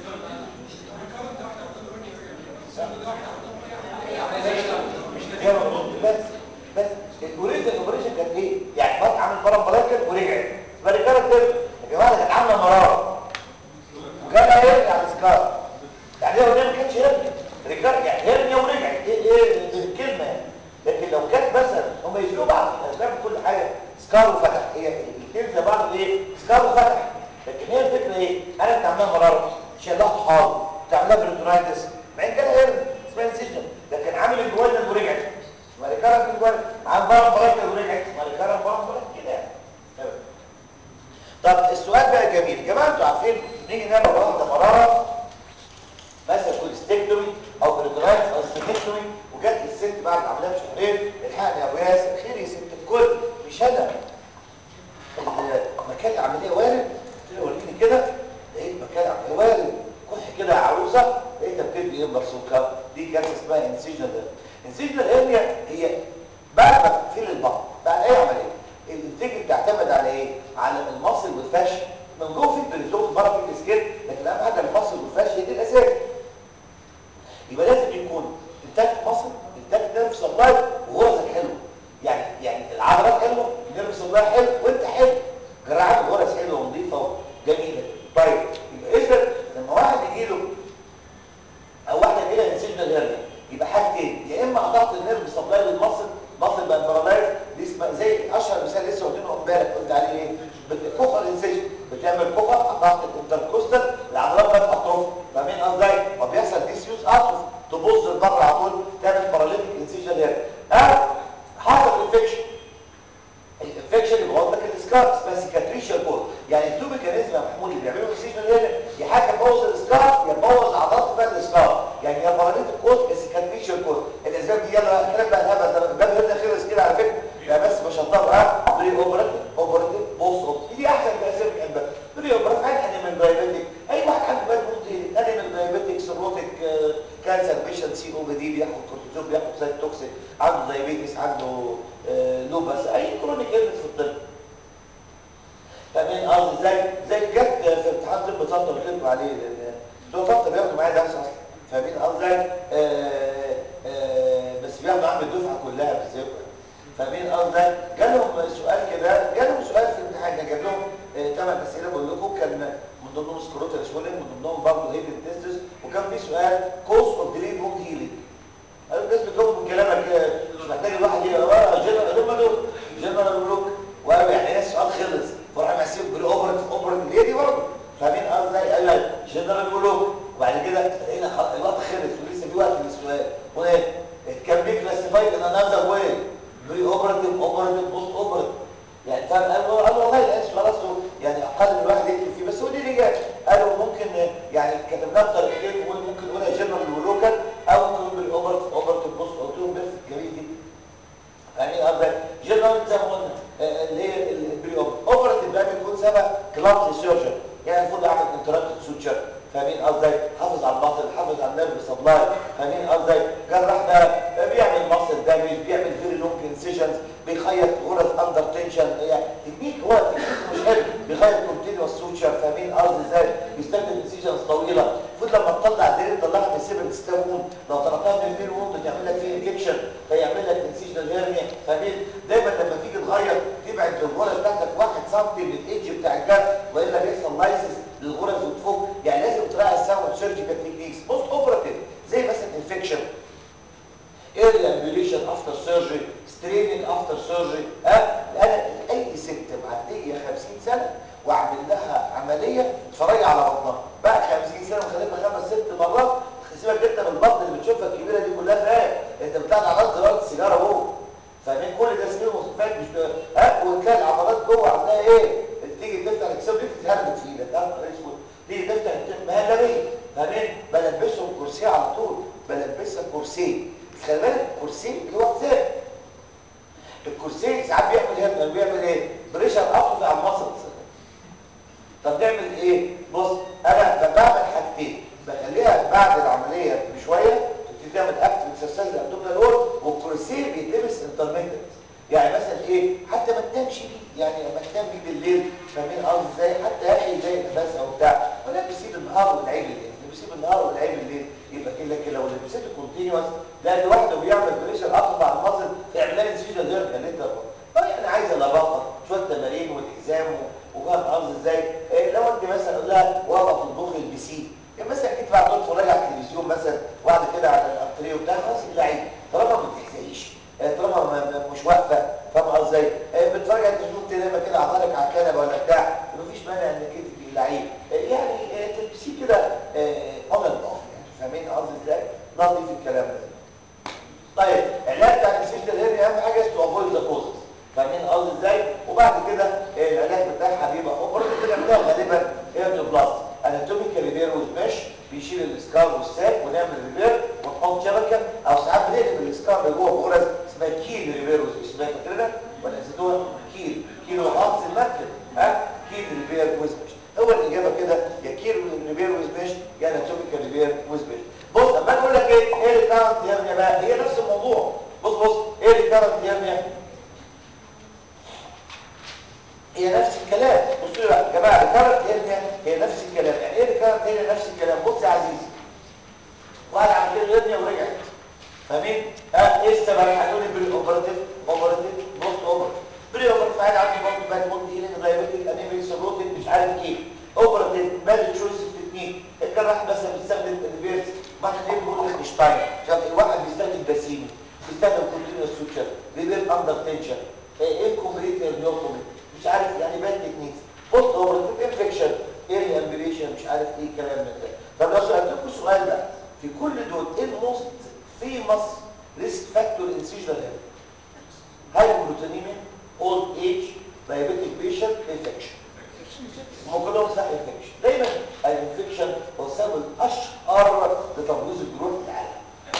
مش الاجابه بس بس الاوريجن الاوبريشن كانت ايه يعني بس عامل برم بلاكل ورجعت يبقى رجاله كده يا جماعه ده كانت عامله مراره وجالها ايه يعني سكار يعني هي ما كانتش هرنيا رجاله يعني هرنيا ورجعت ايه ايه الكلمه يعني لكن لو كانت مثلا هم يشيلوا بعض الاسباب كل حاجه سكار وفتح هي الاثنين زي بعض ايه سكار وفتح لكن هي الفكره ايه انا بتعملها مراره شلها طحال بتعملها بريتونايتس مع ان كان هرنيا اسمها انسيجن لكن عامل الجوال ورجعت مالكارة الجوال عن بره مراكز ورجعت مالكارة كلام جميل يا جماعه انتوا عارفين نيجي نعمل واحده مراره مثلا كوليستكتومي او بريترايتس او ستيكتومي وجات لي الست بعد العمليه بشهرين الحقني يا ابو ياسر خير يا ست الكل مش انا مكان العمليه وارد قلت له وريني كده لقيت مكان العمليه وارد كح كده يا عروسه لقيتها بتدي ايه مرسوكه دي جلسه اسمها انسيجنال انسيجنال هي هي بعد ما تقفل البطن بعد اي عمليه الانتاج بتعتمد على ايه على المصل والفشل من جوه في البريتوم بره في السكيل لكن اهم حاجه المصل والفشل دي الاساس يبقى لازم يكون انتاج مصل انتاج نيرف سبلاي وغرزك حلو يعني يعني العضلات حلوه النيرف سبلاي حلو وانت حلو جراحات الغرز حلوه ونظيفه وجميله طيب يبقى اذا لما واحد يجي له او واحده يجي لها انسجنال هيرنيا يبقى حاجتين يا اما قطعت النيرف سبلاي للمصل مصل بقى بارالايز دي اسمها زي اشهر مثال لسه واخدينه امبارح قلت عليه ايه بتكفر الانسجن بتعمل كفر قطعت الانتركوستال العضلات بقت اطراف فاهمين ازاي ما بيحصل ديسيوز اطرف تبص لبره على طول تعمل باراليتيك انسجنال هيرنيا او حصل انفكشن الانفكشن يبقى لك الاسكار اسمها سيكاتريشال كور يعني التو ميكانيزم يا محمود اللي بيعملوا انسجنال هيرنيا يا حاجه تبوظ الاسكار يا تبوظ عضلات بقى الاسكار يعني يا باراليتيك كور يا سيكاتريشال كور الاسباب دي يلا الكلام بقى الهبل ده الباب هنا خلص كده على فكره لا بس مش هنطبقها بري اوبراتيف اوبراتيف بوست اوبراتيف دي احسن تاثير في القلب بري اوبراتيف عادي انيمال دايابيتيك اي واحد عنده باد ممكن انيمال دايابيتيك سيروتيك كانسر بيشنت سي او بي دي بياخد كورتيزون بياخد سايت توكسيك عنده دايابيتس عنده آه لوبس اي كرونيك ايلنس في الطب فاهمين قصدي زي زي جت في امتحان طب طنطا اللي كنت عليه لان دول طنطا بياخدوا معايا درس اصلا فاهمين قصدي زي آه آه بس بياخدوا عند الدفعه كلها بالذات فاهمين قصدي جالهم سؤال كده جالهم سؤال في الامتحان جاب لهم ثمان اسئله بقول لكم كان من ضمنهم سكروتال شولين من ضمنهم برضه هيبن تيستس وكان في سؤال كوز اوف ديلي بون هيلينج قالوا الناس بتجاوب من كلامك مش محتاج الواحد يقرا جنرال هم دول جنرال بلوك وقالوا يعني هنا السؤال خلص فراح مسيب بالاوبرت اوبرت هي دي برضه فاهمين قصدي قال لك جنرال بلوك وبعد كده لقينا الوقت خلص ولسه في وقت للسؤال وايه it can be classified in another way بري اوبرتيف اوبرتيف بوست اوبرتيف يعني فاهم قالوا قالوا والله الان السؤال اصله يعني اقل من الواحد يكتب فيه بس هو دي الاجابه قالوا ممكن يعني كتبناها بطريقتين ممكن نقولها جنرال ولوكال او ممكن نقول بالاوبرتيف اوبرتيف بوست قلت لهم بس جميل جدا يعني قصدك جنرال زي ما قلنا اللي هي البري اوبرتيف بقى بيكون سبب كلامز سيرجن يعني المفروض اعمل انتراكتد سوتشر فاهمين قصدي حافظ على المصل حافظ على النيرف سبلاي فاهمين قصدي جراح بقى بيعمل مصل دامج بيعمل فيري لونج انسيجنز بيخيط غرز اندر تنشن يعني تكنيك هو تكنيك مش حلو بيخيط كونتينوس سوتشر فاهمين قصدي ازاي بيستخدم انسيجنز طويله المفروض لما تطلع الدليل تطلعها من السيبل ستامون لو طلعتها من الفين ووند تعمل لك فيه انفكشن فيعمل لك انسيجنال هيرنيا فاهمين دايما لما تيجي تغير تبعد الغرز بتاعتك 1 سم من الايدج بتاع الجرح والا بيحصل لايسس للغرز وتفك يعني لازم تراعي الساوند سيرجيكال تكنيكس بوست اوبراتيف زي مثلا انفكشن ايرلي امبيوليشن افتر سيرجري ستريننج افتر سيرجري ها انا اي ست معديه 50 سنه واعمل لها عمليه اتفرج على بطنها بعد 50 سنه وخليتها خمس ست مرات سيبك انت من البطن اللي بتشوفها الكبيره دي كلها فاهم انت بتاعت عضلات زرار السيجاره اهو فاهمين كل ده اسمه مصفات مش ها وتلاقي العضلات جوه عندها ايه تيجي تفتح الكسب دي تتهربت في ايدك ها اسود تيجي تفتح مهلبيه فاهمين بلبسهم كرسي على طول بلبسها كرسي خلي بالك الكرسي اللي هو حساب الكرسي ساعات بيعمل هنا بيعمل ايه بريشر ابطل على المصل طب نعمل ايه بص انا بعمل حاجتين بخليها بعد العمليه بشويه تبتدي تعمل اكتف اكسرسايز الابدومينال وول والكرسي بيتلبس انترميتنت يعني مثلا ايه حتى ما تنامش بيه يعني لما تنام بيه بالليل فاهمين قصدي ازاي حتى يا اخي زي بس او بتاع ولا بيسيب النهار والعيب الليل بيسيب النهار والعيب الليل يبقى كده كده لو لبسته كونتينوس لا لوحده بيعمل بريشر اقطع على المصل في اعمال انسيجن غير كاليتر طب يعني عايزه لباقه شويه تمارين والتزام وفاهم قصدي ازاي إيه لو انت مثلا قول لها واقفه تطبخي البسين يعني مثلا جيت بعد دول تتفرج على التلفزيون مثلا وبعد كده على الانتريه وبتاع خلاص اللعيب طالما ما بتحزقيش طالما مش واقفه فاهم قصدي ازاي بتتفرج على التلفزيون تنام كده عضلك على الكنبه ولا بتاع مفيش مانع انك انت تبقي لعيب يعني تلبسيه كده اون اند اوف يعني فاهمين قصدي ازاي نظيف الكلام ده طيب العلاج بتاع الانسيجن هيرني اهم حاجه تو افويد ذا كوزز فاهمين قصدي ازاي وبعد كده العلاج بتاعها بيبقى اوبر بنعملها غالبا هي نفس الكلام بصوا بقى يا جماعه ريكارنت هيرنيا هي نفس الكلام يعني ايه ريكارنت هيرنيا نفس الكلام بص يا عزيزي واحد عمل له هيرنيا ورجعت فاهمين ها ايه السبب هتقول لي بري اوبراتيف اوبراتيف بوست اوبراتيف بري اوبراتيف قاعد عندي برضه باك مود هيلينج دايابيتيك انيميك سيروتيك مش عارف ايه اوبراتيف باد تشويس تكنيك الجراح بس بيستخدم الريفيرس بعد ايه بيقول لك شتاين شاف واحد بيستخدم باسيمي بيستخدم كونتينوس سوتشر بيبقى اندر تنشن ايه كومبليت هيرنيوتومي مش عارف يعني باد تكنيك بوست اوبراتيف انفكشن ايه امبليشن مش عارف ايه الكلام من ده طب لو سالتكم السؤال ده في كل دول ايه الموست famous risk factor in seizure health hypoglycemia old age diabetic patient infection ممكن لهم صح infection دايما الانفكشن هو السبب الاشهر لتبويض الجروح في العالم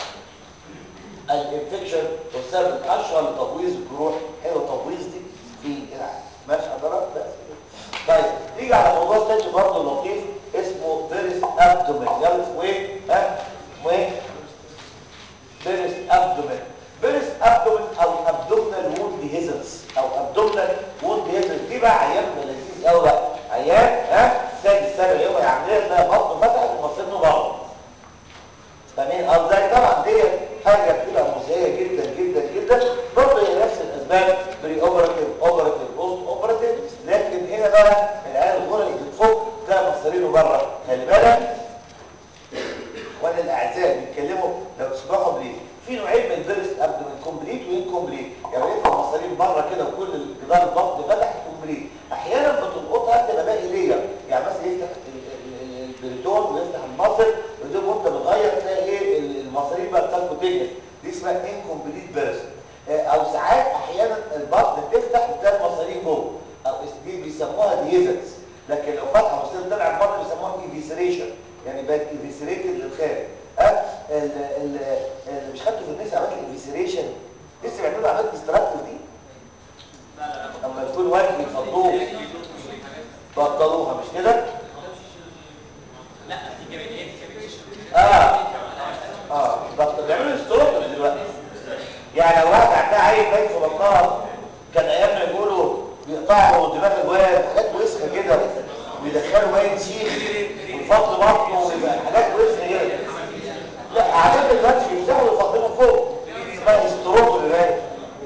الانفكشن هو السبب الاشهر لتبويض الجروح حلو تبويض دي في العالم ماشي حضرتك بس طيب نيجي على موضوع تاني برضه لطيف اسمه فيرس ابدومين يلا اسمه ايه ها اسمه ايه فيرس ابدومين فيرس ابدومين او ابدومينال ووند هيزلز او ابدومينال ووند هيزلز دي بقى عيان لذيذ قوي بقى عيان ها سادس سابع يوم عاملين تلاقي بطنه فتحت ومصيبته بره فاهمين ازاي طبعا دي حاجه بتبقى مزعجه جدا جدا جدا برضه هي نفس الاسباب بري اوبراتيف اوبراتيف بوست اوبراتيف لكن هنا بقى العيال الغرق اللي بتفك تلاقي مصارينه بره خلي بالك وانا الاعزاء بيتكلموا لو تسمعوا ليه في نوعين من الفيرس ابدومين كومبليت وانكومبليت يعني يطلع مصارين بره كده وكل جدار البطن فتح كومبليت احيانا بتلقطها تبقى باقي ليا يعني مثلا يفتح البريتون ويفتح المصل ويدوب وانت بتغير تلاقي ايه المصارين بقى سالكوتينيوس دي اسمها انكومبليت بيرست او ساعات احيانا البطن تفتح وتلاقي المصارين جوه او دي بيسموها ديزلز لكن لو فتحه مصارين طلع البطن بيسموها ايفيسريشن يعني بقت ايفيسريتد للخارج ها ال ال ال مش خدتوا في الناس عملت ايفيسريشن لسه بيعملوا عمليه ديستراكتيف دي اما تكون واحد بيفضوه بطلوها مش كده لا دي جماليات اه اه بالظبط بيعملوا ستروك دلوقتي يعني لو واحد عندها عيل بايت في بطنها كان ايام ما يقولوا بيقطعوا دماغ الواد حاجات وسخه كده ويدخلوا باين سيل ويفضوا بطنه ويبقى حاجات وسخه كده لا عادات دلوقتي بيفتحوا ويفضلوا فوق اسمها ستروك اللي بالك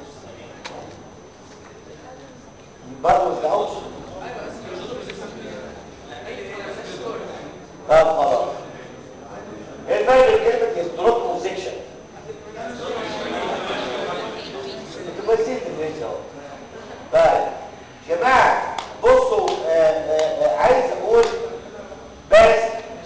برضه ما يفتحوش طب خلاص ايه الفرق بين كلمه ستروك وسكشن انتوا كويسين في الانجليزي اهو طيب جماعه بصوا آه آه آه عايز اقول بس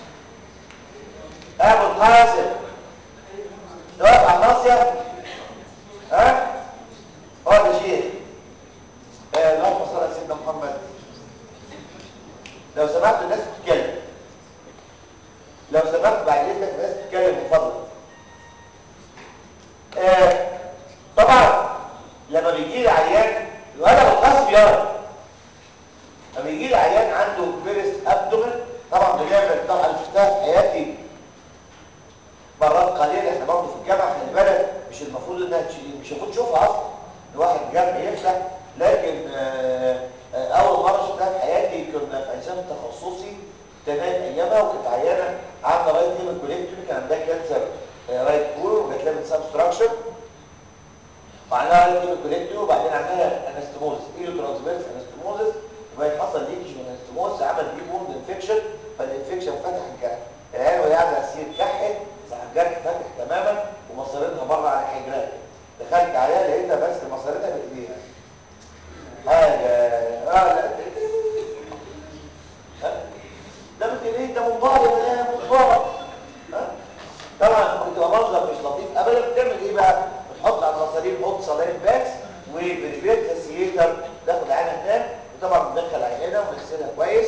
ابو القاسم واقف على الناصيه ها اقعد يا شيخ آه اللهم صل على سيدنا محمد لو سمحت الناس تتكلم لو سمحت بعد اذنك الناس تتكلم من فضلك آه طبعا لما بيجي لي عيان وانا بالقاسم يا لما بيجي لي عيان عنده فيرس ابدومن طبعا بنعمل طبعا شفتها في حياتي مرات قليله احنا برضه في الجامعه خلي بالك مش المفروض انها تشيل مش المفروض تشوفها اصلا الواحد جامع يفتح لكن آه آه اول مره شفتها في حياتي كنا في اجسام تخصصي تمام ايامها وكانت عيانه عامله رايت هيمن كوليكتومي كان عندها كانسر آه رايت كور وجات لها من سبستراكشن وعندها رايت هيمن كوليكتومي وبعدين عندها انستموزس ايلو ترانسفيرس انستموزس وبعدين حصل ليكج من انستموزس عمل دي ووند انفكشن فالانفكشن فتح الجرح العيال وهي قاعده على السرير كحت صح الجرح فتح تماما ومصارينها بره على حجرها دخلت عليها لقيتها بس مصارينها بايديها حاجه اه لا ده ممكن ايه ده منبار يا بنات منبار طبعا بتبقى منظر مش لطيف ابدا بتعمل ايه بقى بتحط على المصارين حط صلاين باكس وبريفيرت اسيتر تاخد عينها هناك وطبعا بندخل عينها ونغسلها كويس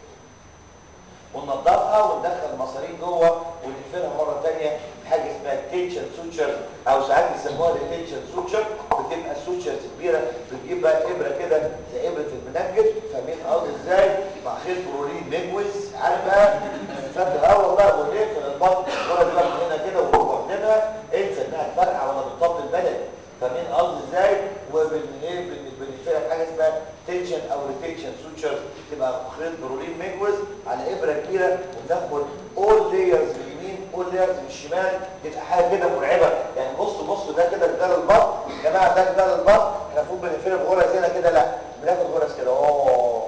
وننضفها وندخل المصارين جوه ونقفلها مره ثانيه بحاجه اسمها تنشن سوتشر او ساعات بيسموها التنشن سوتشر بتبقى سوتشرز كبيره بتجيب بقى ابره كده زي ابره المنجد فاهمين قصدي ازاي مع خيط برولين مجوز عارف بقى فاكر اه والله ونقفل البطن ورا دماغ هنا كده ونروح واخدينها انسى انها تفرقع ولا بالطب البدني فاهمين قصدي ازاي وبن ايه بنقفلها بحاجه اسمها اسمها تنشن او ريتنشن سوتشر تبقى خيط برولين ميجوز على ابره كبيره وتاخد اول لايرز من اليمين اول لايرز من الشمال تبقى حاجه كده مرعبه يعني بص بص ده كده جدار البطن يا جماعه ده جدار البطن احنا المفروض بنقفله بغرز هنا كده لا بناخد غرز كده اوه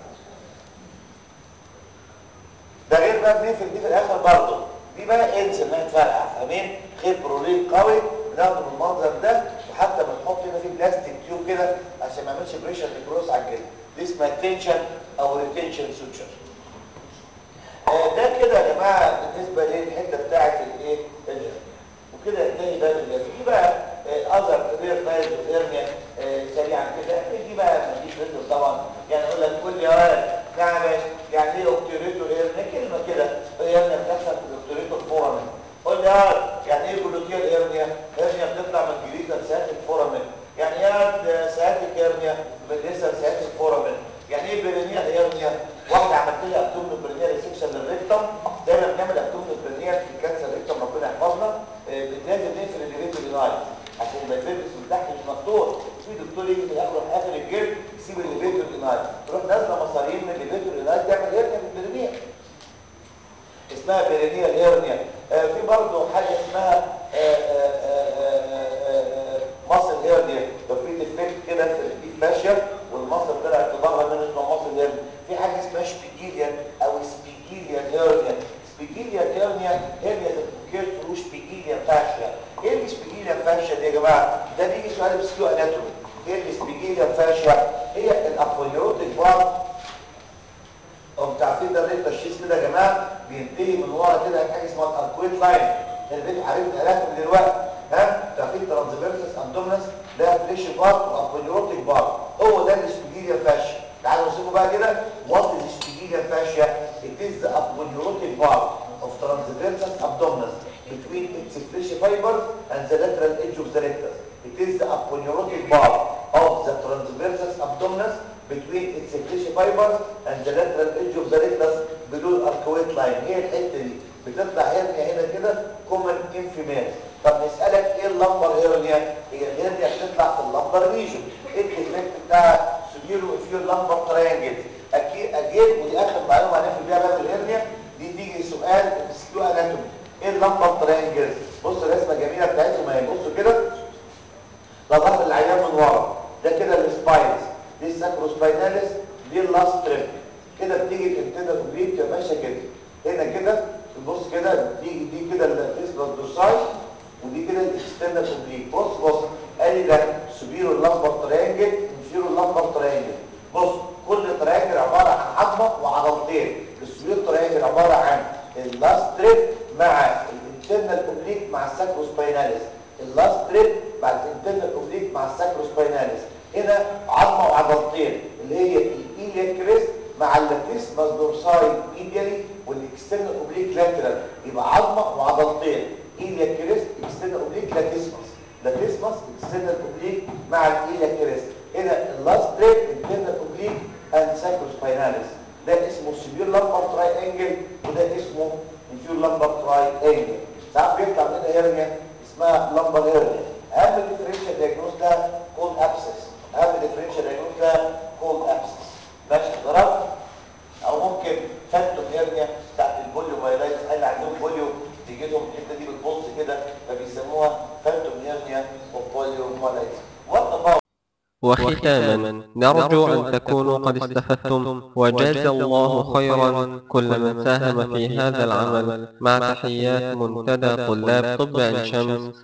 ده غير بقى بنقفل دي في الاخر برضه دي بقى انسى انها تفرقع فاهمين خيط برولين قوي بناخده بالمنظر ده وحتى بنحط هنا في بلاستيك تيوب كده عشان ما يعملش بريشر نكروس على الجلد دي اسمها تنشن او ريتنشن سوتشر آه ده كده يا جماعه بالنسبه للحته بتاعه الايه وكده ينتهي بقى الجلد دي بقى اذر رير فايز وهيرنيا سريعا كده دي بقى ما فيش ريتم طبعا يعني اقول لك قول لي يا ولد نعم يعني ايه اوكتوريتور هيرنيا كلمه كده هيرنيا بتحصل في الاوكتوريتور فورامين قول لي يا ولد يعني ايه جلوتيال هيرنيا هيرنيا بتطلع من جليتا سياتيك فورامين يعني ايه سياتيك هيرنيا بتلسه سياتيك فورامين يعني ايه برينيال هيرنيا واحده عملت لي ابدومينال برينيال سيكشن للريكتم دايما بنعمل ابدومينال برينيال في كانسر الريكتم ربنا يحفظنا لازم نقفل الليفيتور لاين عشان ما الفيرس من تحت مش مفتوح في دكتور يجي في الاخر قافل الجلد يسيب الليفيتور لاين تروح نازله مصارين من الليفيتور لاين تعمل هيرنيا في البرينيال اسمها بيرينيال هيرنيا آه في برضه حاجه اسمها مصل هيرنيا لو في ديفكت كده في الفاشيا والمصل طلعت بره من اسمها مصل هيرنيا في حاجه اسمها شبيجيليان او سبيجيليان هيرنيا سبيجيليان هيرنيا هيرنيا ذات ثرو شبيجيليان فاشيا ايه السبيجيليان فاشيا دي يا جماعه ده بيجي سؤال بسكيو اناتومي ايه السبيجيليان فاشيا هي الابوليوتيك بارت او عارفين ده ريت تشخيص كده يا جماعه بينتهي من ورا كده حاجه اسمها الاركويد لاين البيت عارفين علاقه دلوقتي ها تعرفين ترانزفيرسس اندومنس ده فليش بارت وابوليوتيك بارت هو ده السبيجيليان فاشيا تعالوا نشوفوا بقى كده وات از سبيجيليان فاشيا it is the apoleurotic part of transversus abdominis between its fleshy fibers and the lateral edge of the rectus it is the apoleurotic part of the transversus abdominis between its fleshy fibers and the lateral edge of the rectus below arcuate line هي الحته دي بتطلع هرنيا هنا كده common in female طب نسالك ايه اللمبر هرنيا هي الهرنيا بتطلع في اللمبر ريجن ايه الديفكت بتاع سوبيرو انفير لمبر تراينجل اكيد اجيب ودي اخر معلومه هنقفل بيها باب الهرنيا دي تيجي سؤال سكيو اناتومي ايه اللمبر تراينجل بص الرسمه الجميله بتاعتهم اهي بصوا كده ده ظهر العيان من ورا ده كده السباينز دي الساكروسبايناليس دي اللاست تريب كده بتيجي الانتدر اوبليك تبقى ماشيه كده هنا كده تبص كده دي دي كده الفيسبال دورساي ودي كده الاكسترنال اوبليك بص بص ادي ده سوبيرو لمبر تريانجل انفيرو لمبر تريانجل بص كل تريانجل عباره عن عظمه وعضلتين السوبيرو تريانجل عباره عن اللاست تريب مع الانترنال اوبليك مع الساكروسبايناليس اللاست تريب مع الانترنال اوبليك مع الساكروسبايناليس هنا عظمه وعضلتين اللي هي الايليا كريست مع اللاتيسماس دورساي ميديالي والاكسترنال اوبليك لاترال يبقى عظمه وعضلتين ايليا كريست اكسترنال اوبليك لاتيسماس لاتيسماس اكسترنال اوبليك مع الايليا كريست هنا اللاست تريب انترنال اوبليك اند ساكروسبايناليس ده اسمه سيفير لامبر تراي انجل وده اسمه انفيور لامبر تراي انجل ساعات بيطلع منها هيرنيا اسمها لامبر هيرنيا اهم ديفرنشال دايجنوز ده كولد ابسس اهم ديفرنشال دايجنوز ده كولد ابسس ماشي ضرب او ممكن فانتوم هيرنيا بتاعت البوليو مايلايتس اللي عندهم بوليو تيجي لهم الحته دي بتبص كده فبيسموها فانتوم هيرنيا وبوليو مايلايتس وات اباوت وختاما نرجو أن تكونوا قد استفدتم وجاز الله خيرا كل من ساهم في هذا العمل مع تحيات منتدى طلاب طب عين شمس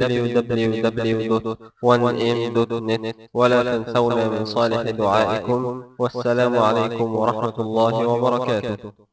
www.1m.net ولا تنسونا من صالح دعائكم والسلام عليكم ورحمة الله وبركاته